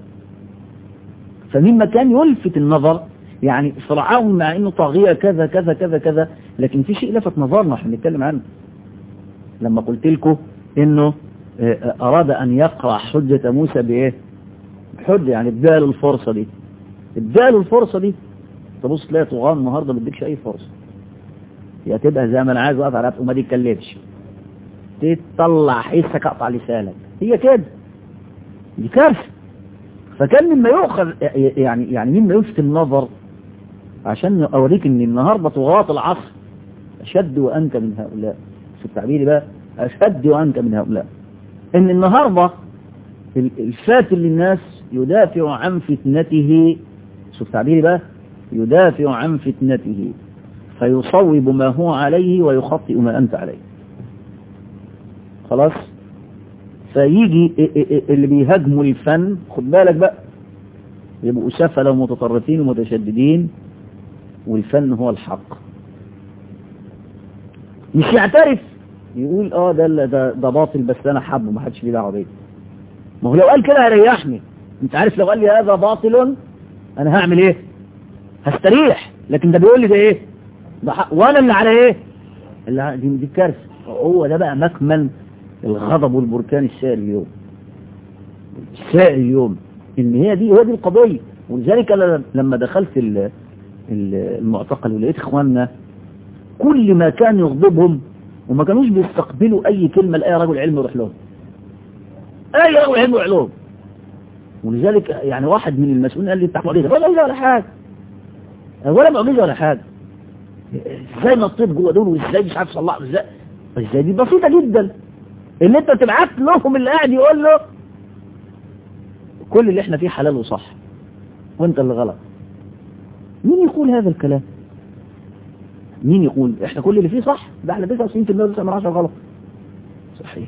فمما كان يلفت النظر يعني صراعهم مع انه طاغية كذا كذا كذا كذا لكن في شيء لفت نظرنا احنا بنتكلم عنه لما قلت لكم انه اراد ان يقرأ حجة موسى بايه حجة يعني اداله الفرصة دي اداله الفرصة دي تبص تلاقي طغان النهارده ما بيديكش اي فرصه يا تبقى زي ما انا عايز واقف على وما تتكلمش تطلع حسك اقطع لسانك هي كده دي كارثه فكان مما يؤخذ يعني يعني مما يلفت النظر عشان اوريك ان النهارده طغاة العصر اشد وانت من هؤلاء في التعبير بقى اشد وانت من هؤلاء ان النهارده الفاتن للناس يدافع عن فتنته شوف تعبيري بقى يدافع عن فتنته فيصوب ما هو عليه ويخطئ ما أنت عليه خلاص فيجي اللي بيهاجموا الفن خد بالك بقى يبقوا سفلة ومتطرفين ومتشددين والفن هو الحق مش يعترف يقول اه ده ده, ده باطل بس انا حبه ما حدش ليه دعوه بيه ما هو لو قال كده هيريحني انت عارف لو قال لي هذا باطل انا هعمل ايه هستريح لكن ده بيقول لي ده ايه ده حق وانا اللي على ايه اللي دي, دي كارثه هو ده بقى مكمن الغضب والبركان السائل اليوم السائل اليوم ان هي دي هي دي القضيه ولذلك انا لما دخلت المعتقل ولقيت اخواننا كل ما كان يغضبهم وما كانوش بيستقبلوا اي كلمه لاي رجل علم يروح لهم اي رجل علم يروح لهم ولذلك يعني واحد من المسؤولين قال لي انت معجزه ولا معجزه ولا حاجه ولا معجزه ولا حاجه ازاي نطيت جوه دول وازاي مش عارف صلحوا ازاي ازاي دي بسيطه جدا ان انت تبعت لهم اللي قاعد يقول له كل اللي احنا فيه حلال وصح وانت اللي غلط مين يقول هذا الكلام مين يقول احنا كل اللي فيه صح ده احنا 99% و9 من 10 غلط صحيح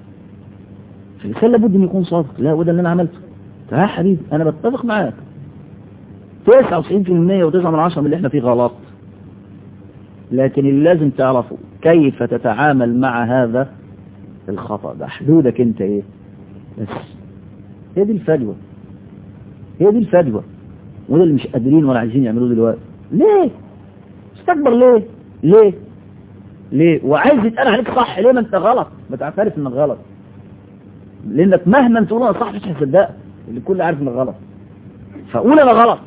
فالإنسان لابد ان يكون صادق لا وده اللي انا عملته يا حبيبي انا بتفق معاك 99% و9 من 10 من اللي احنا فيه غلط لكن اللي لازم تعرفه كيف تتعامل مع هذا الخطأ ده حدودك انت ايه بس هي دي الفجوة هي دي الفجوة وده اللي مش قادرين ولا عايزين يعملوه دلوقتي ليه استكبر ليه ليه ليه وعايز يتقال عليك صح ليه ما انت غلط ما تعترف انك غلط لانك مهما تقول انا صح مش هتصدقك اللي الكل عارف انك غلط فقول انا غلط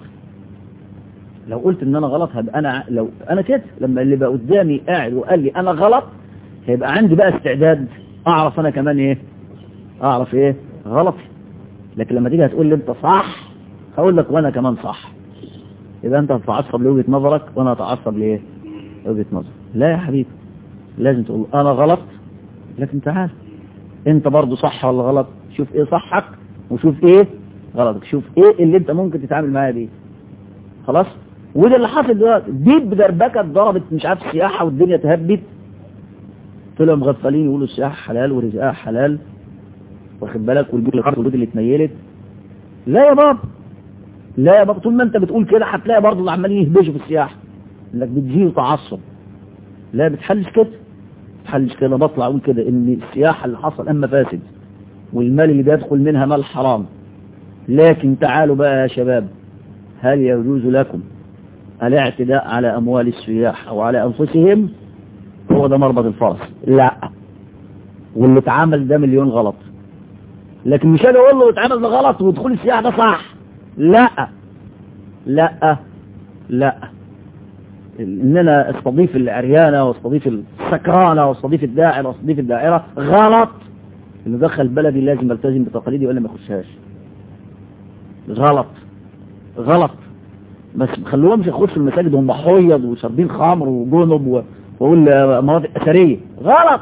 لو قلت ان انا غلط هبقى انا لو انا كده لما اللي بقى قدامي قاعد وقال لي انا غلط هيبقى عندي بقى استعداد اعرف انا كمان ايه اعرف ايه غلط لكن لما تيجي هتقول لي انت صح هقول لك وانا كمان صح يبقى انت هتتعصب لوجهه نظرك وانا هتعصب لايه وجهه نظر لا يا حبيبي لازم تقول انا غلط لكن تعال انت برضو صح ولا غلط شوف ايه صحك وشوف ايه غلطك شوف ايه اللي انت ممكن تتعامل معاه بيه خلاص وده اللي حصل دلوقتي ديب بدربكه ضربت مش عارف سياحه والدنيا تهبت طلعوا مغفلين يقولوا السياحه حلال ورزقها حلال واخد بالك والبيوت اللي والبيوت اللي اتنيلت لا يا بابا لا يا بابا طول ما انت بتقول كده هتلاقي برضه اللي عمالين يهبشوا في السياحه انك بتزيد تعصب لا بتحلش كده بتحلش كده بطلع اقول كده ان السياحه اللي حصل اما فاسد والمال اللي بيدخل منها مال حرام لكن تعالوا بقى يا شباب هل يجوز لكم الاعتداء على أموال السياح أو على أنفسهم هو ده مربط الفرس لا واللي اتعمل ده مليون غلط لكن مش انا اقول له اتعمل ده غلط ودخول السياح ده صح لا لا لا ان انا استضيف العريانه واستضيف السكرانه واستضيف الداعر واستضيف الدائره غلط اللي دخل بلدي لازم التزم بتقاليدي ولا ما يخشهاش غلط غلط بس خلوهمش يخشوا المساجد وهم حيض وشاربين خمر وجنب و... واقول مناطق اثريه غلط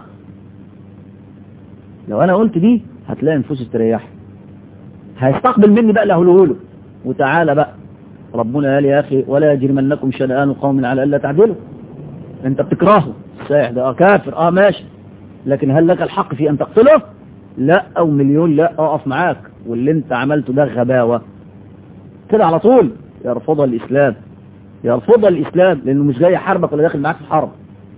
لو انا قلت دي هتلاقي نفوس استريح هيستقبل مني بقى له له وتعالى بقى ربنا قال يا اخي ولا يجرمنكم شنآن قوم على الا تعدلوا انت بتكرهه السائح ده اه كافر اه ماشي لكن هل لك الحق في ان تقتله لا او مليون لا اقف معاك واللي انت عملته ده غباوه كده على طول يرفضها الاسلام يرفضها الاسلام لانه مش جاي يحاربك ولا داخل معاك في حرب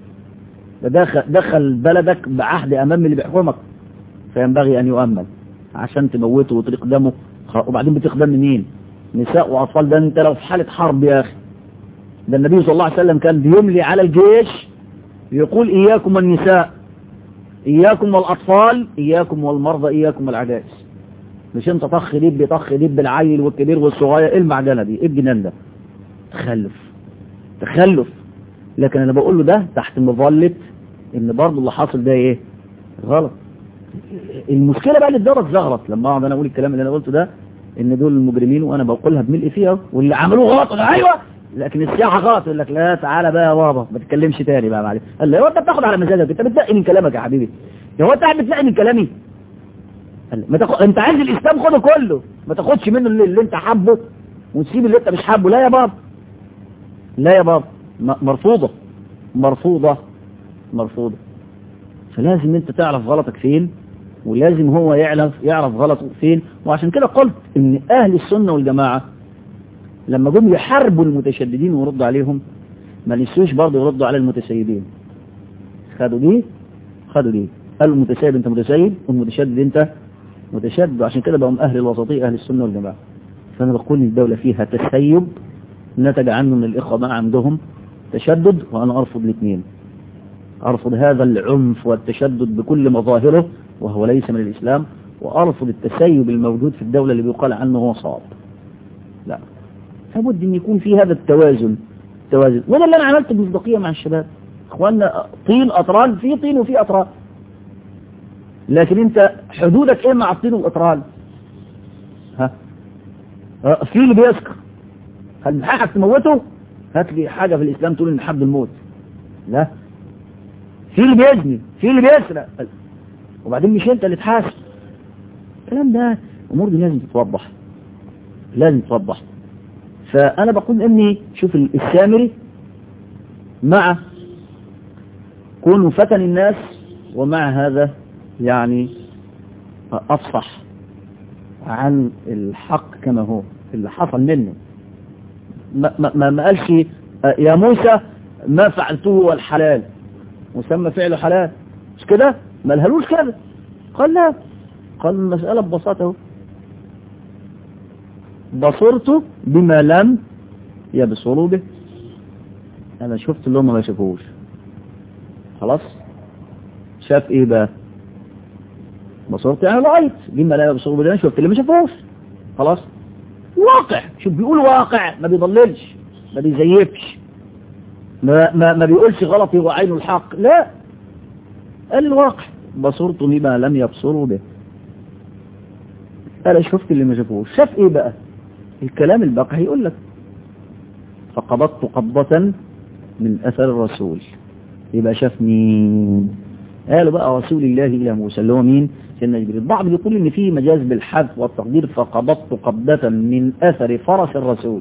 ده دخل, دخل بلدك بعهد امام اللي بيحكمك فينبغي ان يؤمن عشان تموته وتريق دمه وبعدين بتريق دم مين نساء واطفال ده انت لو في حاله حرب يا اخي ده النبي صلى الله عليه وسلم كان بيملي على الجيش يقول اياكم النساء اياكم والاطفال اياكم والمرضى اياكم والعجائز مش انت طخ دب طخ دب العيل والكبير والصغير ايه المعجنه دي ايه الجنان ده تخلف تخلف لكن انا بقول له ده تحت مظله ان برضه اللي حاصل ده ايه غلط المشكله بقى اللي اتدرت زغرت لما اقعد انا اقول الكلام اللي انا قلته ده ان دول المجرمين وانا بقولها بملء فيها واللي عملوه غلط ايوه لكن السياحه غلط يقول لك لا تعالى بقى يا بابا ما تتكلمش تاني بقى معلش قال له هو انت بتاخد على مزاجك انت بتنقي من كلامك يا حبيبي هو انت قاعد بتنقي من كلامي قال ما تاخد انت عايز الاسلام خده كله ما تاخدش منه اللي, اللي انت حابه وتسيب اللي انت مش حابه لا يا بابا لا يا بابا مرفوضه مرفوضه مرفوضه فلازم انت تعرف غلطك فين ولازم هو يعرف يعرف غلطه فين وعشان كده قلت ان اهل السنة والجماعة لما جم يحاربوا المتشددين ويردوا عليهم ما نسوش برضه يردوا على المتسيدين خدوا دي خدوا دي قالوا المتسيد انت متسيد والمتشدد انت متشدد وعشان كده بقوا اهل الوسطية اهل السنة والجماعة فانا بقول الدولة فيها تسيب نتج عنه من الاخوة ما عندهم تشدد وانا ارفض الاثنين ارفض هذا العنف والتشدد بكل مظاهره وهو ليس من الإسلام وأرفض التسيب الموجود في الدولة اللي بيقال عنه هو صعب لا لابد أن يكون في هذا التوازن التوازن وده اللي أنا عملت بمصداقية مع الشباب إخواننا طين أطرال في طين وفي أطرال لكن أنت حدودك إيه مع الطين والأطرال ها في اللي بيسكر هل من حقك تموته هات لي حاجة في الإسلام تقول إن حد الموت لا في اللي بيزني في اللي بيسرق وبعدين مش انت اللي تحاسب الكلام ده امور دي لازم تتوضح لازم تتوضح فانا بقول اني شوف السامري مع كونه فتن الناس ومع هذا يعني افصح عن الحق كما هو اللي حصل منه ما, ما, ما قالش يا موسى ما فعلته هو الحلال مسمى فعله حلال مش كده ما لهلوش كده قال لا قال المسألة ببساطة بصرت بما لم يبصروا به انا شفت اللي هم ما شافوش خلاص شاف ايه بقى بصرت يعني رأيت بما لا يبصروا به انا شفت اللي ما شافوش خلاص واقع شوف بيقول واقع ما بيضللش ما بيزيفش ما, ما, ما بيقولش غلطي وعين الحق لا قال الواقع بصرت بما لم يبصروا به انا شفت اللي ما شافوش شاف ايه بقى الكلام الباقي هيقول لك فقبضت قبضة من اثر الرسول يبقى شاف مين قالوا بقى رسول الله الى موسى اللي هو مين سيدنا جبريل البعض بيقول ان في مجاز بالحذف والتقدير فقبضت قبضة من اثر فرس الرسول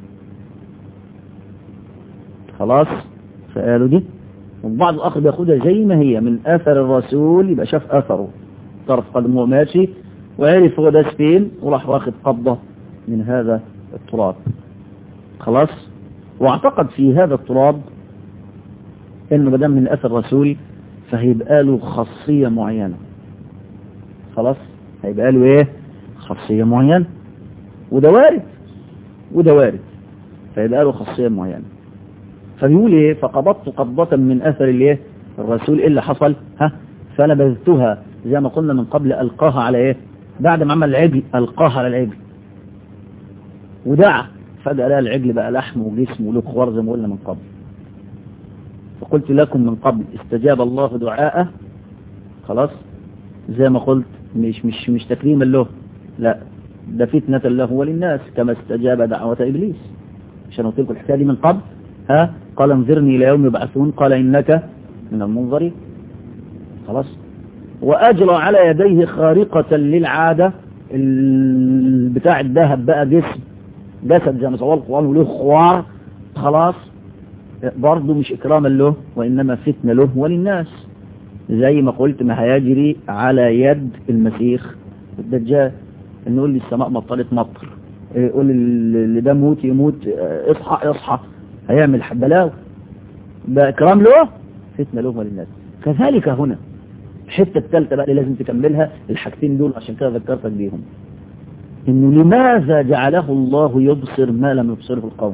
خلاص فقالوا دي والبعض الآخر بياخدها زي ما هي من أثر الرسول يبقى شاف أثره طرف قدمه ماشي وعرف هو ده فين وراح واخد قبضة من هذا التراب خلاص واعتقد في هذا التراب انه بدم من اثر الرسول فهيبقى له خاصية معينة خلاص هيبقى له ايه خاصية معينة وده وارد وده وارد فيبقى له خاصية معينة فبيقول ايه فقبضت قبضة من اثر الايه الرسول ايه اللي حصل ها فنبذتها زي ما قلنا من قبل القاها على ايه بعد ما عمل العجل القاها على العجل ودعا فجأة لها العجل بقى لحم وجسم وله خوار زي ما قلنا من قبل فقلت لكم من قبل استجاب الله دعاءه خلاص زي ما قلت مش مش مش تكريما له لا ده فتنة له وللناس كما استجاب دعوة إبليس عشان قلت لكم الحكاية دي من قبل ها قال انظرني إلى يوم يبعثون قال إنك من المنظرين خلاص وأجرى على يديه خارقة للعادة بتاع الذهب بقى جسم جسد زي ما سوى القرآن وله خوار خلاص برضه مش إكراما له وإنما فتنة له وللناس زي ما قلت ما هيجري على يد المسيخ الدجال انه يقول لي السماء مطرت مطر يقول اللي ده موت يموت اصحى اصحى هيعمل بلاوي ده إكرام له فتنة له وللناس كذلك هنا الحتة الثالثة بقى اللي لازم تكملها الحاجتين دول عشان كده ذكرتك بيهم انه لماذا جعله الله يبصر ما لم يبصره القوم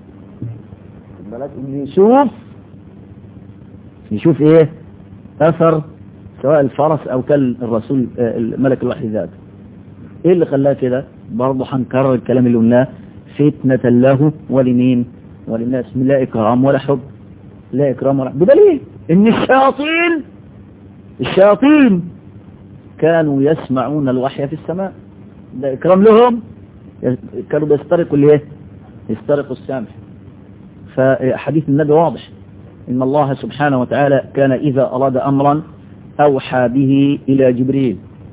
يشوف يشوف ايه اثر سواء الفرس او كان الرسول ملك الوحي ذاته ايه اللي خلاه كده برضه هنكرر الكلام اللي قلناه فتنة له ولمين وللناس لا اكرام ولا حب لا اكرام ولا حب بدليل ان الشياطين الشياطين كانوا يسمعون الوحي في السماء ده إكرام لهم كانوا بيسترقوا الايه يسترقوا السمع فحديث النبي واضح إن الله سبحانه وتعالى كان إذا أراد أمرا أوحى به إلى جبريل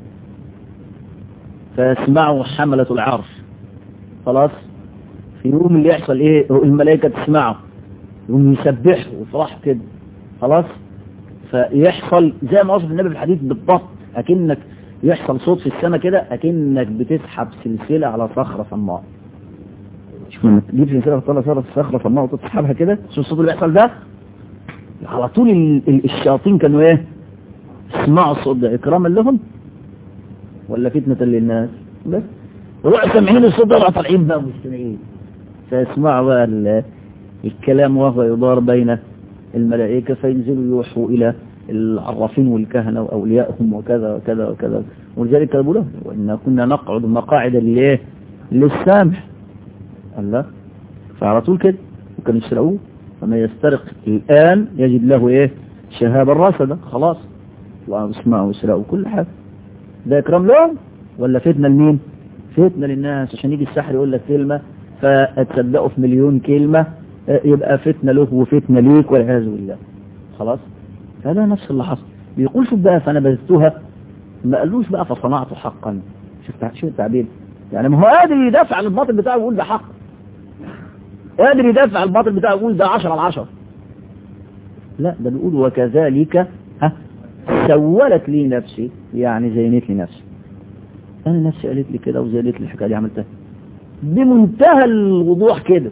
فيسمعه حملة العرش خلاص في يوم اللي يحصل إيه الملائكة تسمعه يوم يسبحه ويفرح كده خلاص فيحصل زي ما وصف النبي في الحديث بالضبط أكنك يحصل صوت في السماء كده أكنك بتسحب سلسلة على صخرة صماء شوف لما تجيب سلسلة وتطلع صخرة صخرة صماء وتسحبها كده شوف الصوت اللي بيحصل ده على طول ال ال الشياطين كانوا ايه اسمعوا الصوت ده اكراما لهم ولا فتنة للناس بس وروحوا سامعين الصوت ده طالعين بقى مستمعين فيسمعوا بقى الكلام وهو يدار بين الملائكة فينزلوا يوحوا إلى العرافين والكهنة وأوليائهم وكذا وكذا وكذا ولذلك قالوا له وإنا كنا نقعد مقاعد ليه للسامع الله فعلى طول كده وكانوا يسرقوه فما يسترق الآن يجد له إيه شهابا رصدا خلاص الله يسمعوا ويسرقوا كل حاجة ده إكرام لهم ولا فتنة لمين فتنة للناس عشان يجي السحر يقول لك كلمة فتصدقوا في مليون كلمة يبقى فتنة له وفتنة ليك والعياذ بالله خلاص فده نفس اللي حصل بيقول شوف بقى فنبذتها ما قالوش بقى فصنعته حقا شوف شوف التعبير يعني ما هو قادر يدافع عن الباطل بتاعه ويقول ده حق قادر يدافع عن الباطل بتاعه ويقول ده 10 على 10 لا ده بيقول وكذلك ها سولت لي نفسي يعني زينت لي نفسي انا نفسي قالت لي كده وزينت لي الحكايه دي عملتها بمنتهى الوضوح كده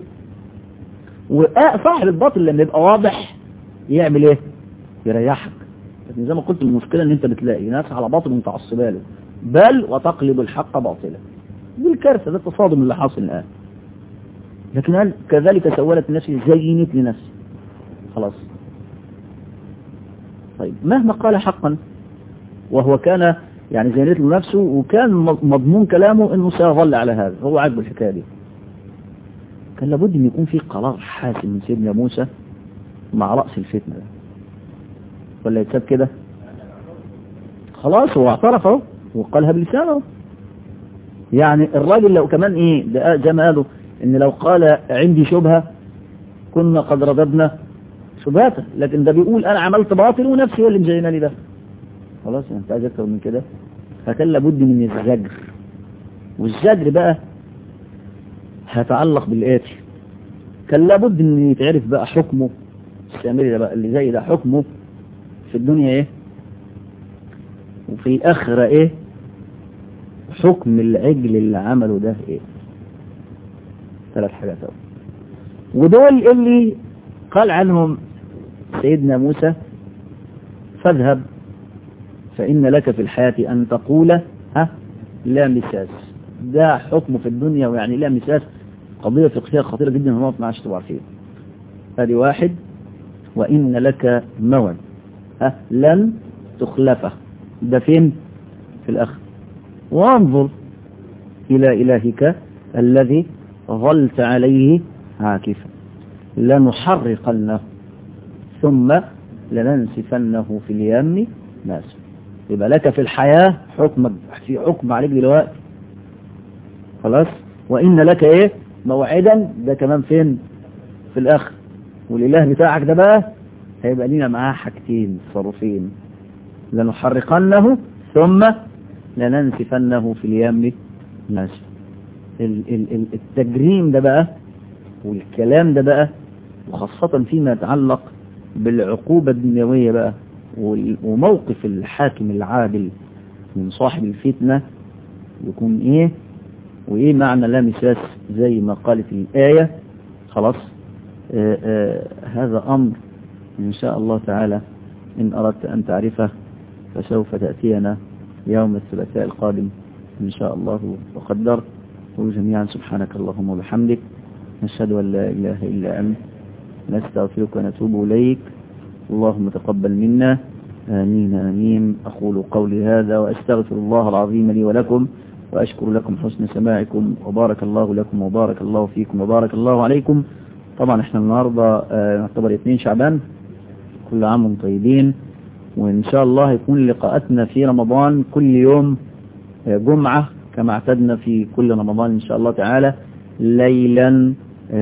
وصاحب الباطل لما يبقى واضح يعمل ايه يريحك لكن زي ما قلت المشكلة ان انت بتلاقي ناس على باطل متعصبة له بل وتقلب الحق باطلا دي الكارثة ده التصادم اللي حاصل الآن لكن قال كذلك سولت نفسي زينت لنفسي خلاص طيب مهما قال حقا وهو كان يعني زينت له نفسه وكان مضمون كلامه انه سيظل على هذا هو عاجبه الحكايه دي كان لابد ان يكون في قرار حاسم من سيدنا موسى مع رأس الفتنة ده ولا يتساب كده خلاص هو اعترف اهو وقالها بلسانه يعني الراجل لو كمان ايه ده زي ما قالوا ان لو قال عندي شبهة كنا قد رددنا شبهته لكن ده بيقول انا عملت باطل ونفسي هو اللي مزينه لي ده خلاص انت عايز اكتر من كده فكان لابد من الزجر والزجر بقى هيتعلق بالآتي كان لابد ان يتعرف بقى حكمه السامري ده بقى اللي زي ده حكمه في الدنيا ايه وفي الآخرة ايه حكم العجل اللي عمله ده ايه ثلاث حاجات اهو ودول اللي قال عنهم سيدنا موسى فاذهب فإن لك في الحياة أن تقول ها لا مساس ده حكمه في الدنيا ويعني لها مساس قضية فقهية خطيرة جدا هنقف معاش تبقى عارفين ادي واحد وإن لك موعد ها لن تخلفه ده فين في الأخر وانظر إلى إلهك الذي ظلت عليه عاكفا لنحرقنه ثم لننسفنه في اليم ناسا يبقى لك في الحياة حكم في حكم عليك دلوقتي خلاص وإن لك إيه موعدا ده كمان فين في الآخر والإله بتاعك ده بقى هيبقى لينا معاه حاجتين تصرفين لنحرقنه ثم لننسفنه في اليم ناسا التجريم ده بقى والكلام ده بقى وخاصة فيما يتعلق بالعقوبة الدنيوية بقى وموقف الحاكم العادل من صاحب الفتنة يكون ايه وايه معنى لا مساس زي ما قالت الآية خلاص آآ آآ هذا أمر إن شاء الله تعالى إن أردت أن تعرفه فسوف تأتينا يوم الثلاثاء القادم إن شاء الله وقدر جميعا سبحانك اللهم وبحمدك نشهد أن لا إله إلا أنت نستغفرك ونتوب إليك اللهم تقبل منا آمين آمين أقول قولي هذا وأستغفر الله العظيم لي ولكم وأشكر لكم حسن سماعكم وبارك الله لكم وبارك الله فيكم وبارك الله عليكم طبعا احنا النهاردة نعتبر اثنين شعبان كل عام وانتم طيبين وإن شاء الله يكون لقاءاتنا في رمضان كل يوم جمعة كما اعتدنا في كل رمضان إن شاء الله تعالى ليلا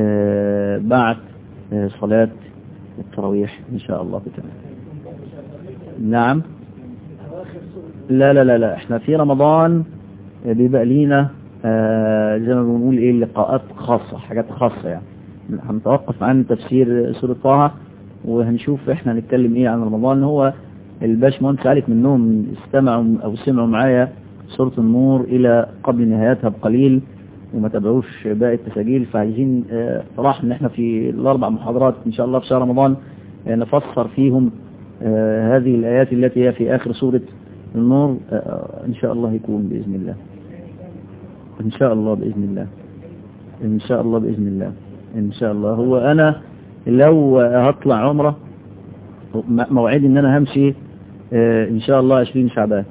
بعد صلاة التراويح إن شاء الله تعالى نعم لا لا لا لا احنا في رمضان بيبقى لينا زي ما بنقول ايه لقاءات خاصة حاجات خاصة يعني هنتوقف عن تفسير سورة طه وهنشوف احنا هنتكلم ايه عن رمضان هو الباش مهندس عليك منهم استمعوا او سمعوا معايا سورة النور الى قبل نهايتها بقليل وما تابعوش باقي التساجيل فعايزين راح ان احنا في الاربع محاضرات ان شاء الله في شهر رمضان نفسر فيهم هذه الايات التي هي في اخر سورة النور ان شاء الله يكون باذن الله ان شاء الله باذن الله ان شاء الله باذن الله ان شاء الله هو انا لو هطلع عمره موعدي ان انا همشي ان شاء الله 20 شعبان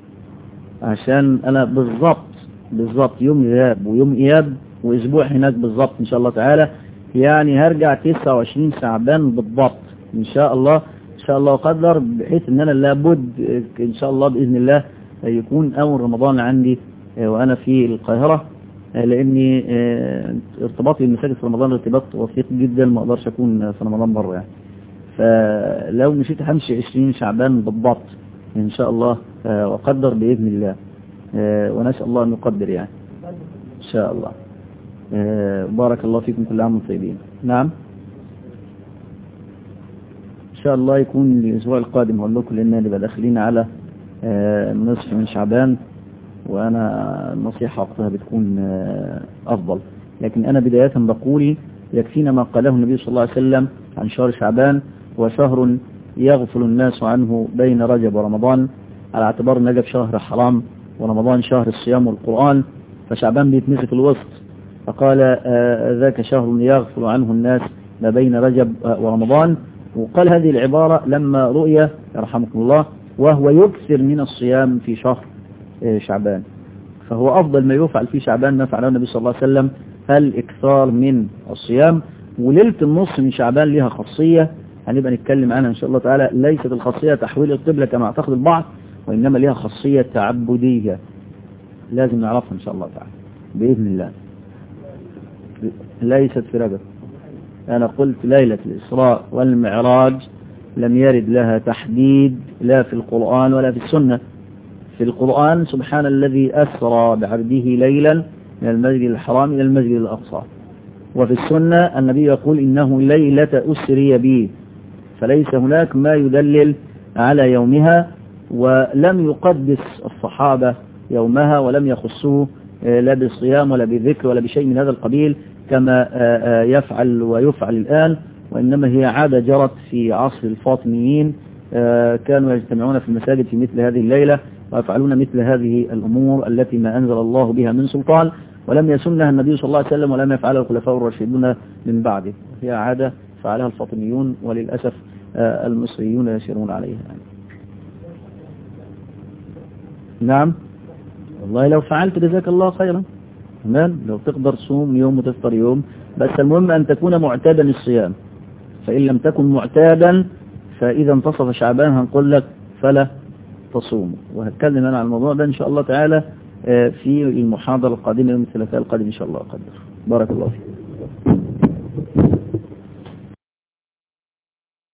عشان انا بالظبط بالظبط يوم ذهاب ويوم اياب واسبوع هناك بالظبط ان شاء الله تعالى يعني هرجع 29 شعبان بالضبط ان شاء الله ان شاء الله قدر بحيث ان انا لابد ان شاء الله باذن الله يكون اول رمضان عندي وانا في القاهرة لاني ارتباطي بالمساجد في رمضان ارتباط وثيق جدا ما اقدرش اكون في رمضان بره يعني فلو مشيت همشي 20 شعبان بالضبط ان شاء الله وقدر باذن الله ونسأل الله أن يقدر يعني إن شاء الله بارك الله فيكم كل عام وانتم طيبين نعم إن شاء الله يكون الأسبوع القادم هقول لكم لأننا نبقى داخلين على نصف من شعبان وأنا النصيحة وقتها بتكون أفضل لكن أنا بداية بقول يكفينا ما قاله النبي صلى الله عليه وسلم عن شهر شعبان وشهر يغفل الناس عنه بين رجب ورمضان على اعتبار ان رجب شهر حرام ورمضان شهر الصيام والقرآن فشعبان بيتمسك في الوسط فقال آه ذاك شهر يغفل عنه الناس ما بين رجب آه ورمضان وقال هذه العبارة لما رؤية يرحمكم الله وهو يكثر من الصيام في شهر آه شعبان فهو أفضل ما يفعل في شعبان ما فعله النبي صلى الله عليه وسلم الإكثار من الصيام وليلة النص من شعبان لها خاصية هنبقى نتكلم عنها إن شاء الله تعالى ليست الخاصية تحويل القبلة كما اعتقد البعض وإنما لها خاصية تعبدية لازم نعرفها إن شاء الله تعالى بإذن الله ليست في رجب أنا قلت ليلة الإسراء والمعراج لم يرد لها تحديد لا في القرآن ولا في السنة في القرآن سبحان الذي أسرى بعبده ليلا من المسجد الحرام إلى المسجد الأقصى وفي السنة النبي يقول إنه ليلة أسري به فليس هناك ما يدلل على يومها ولم يقدس الصحابة يومها ولم يخصوه لا بالصيام ولا بالذكر ولا بشيء من هذا القبيل كما يفعل ويفعل الآن وإنما هي عادة جرت في عصر الفاطميين كانوا يجتمعون في المساجد في مثل هذه الليلة ويفعلون مثل هذه الأمور التي ما أنزل الله بها من سلطان ولم يسنها النبي صلى الله عليه وسلم ولم يفعلها الخلفاء الراشدون من بعده هي عادة فعلها الفاطميون وللأسف المصريون يسيرون عليها نعم والله لو فعلت جزاك الله خيرا تمام لو تقدر تصوم يوم وتفطر يوم بس المهم أن تكون معتادا للصيام فإن لم تكن معتادا فإذا انتصف شعبان هنقول لك فلا تصوم وهتكلم أنا عن الموضوع ده إن شاء الله تعالى في المحاضرة القادمة يوم الثلاثاء القادم إن شاء الله أقدر بارك الله فيك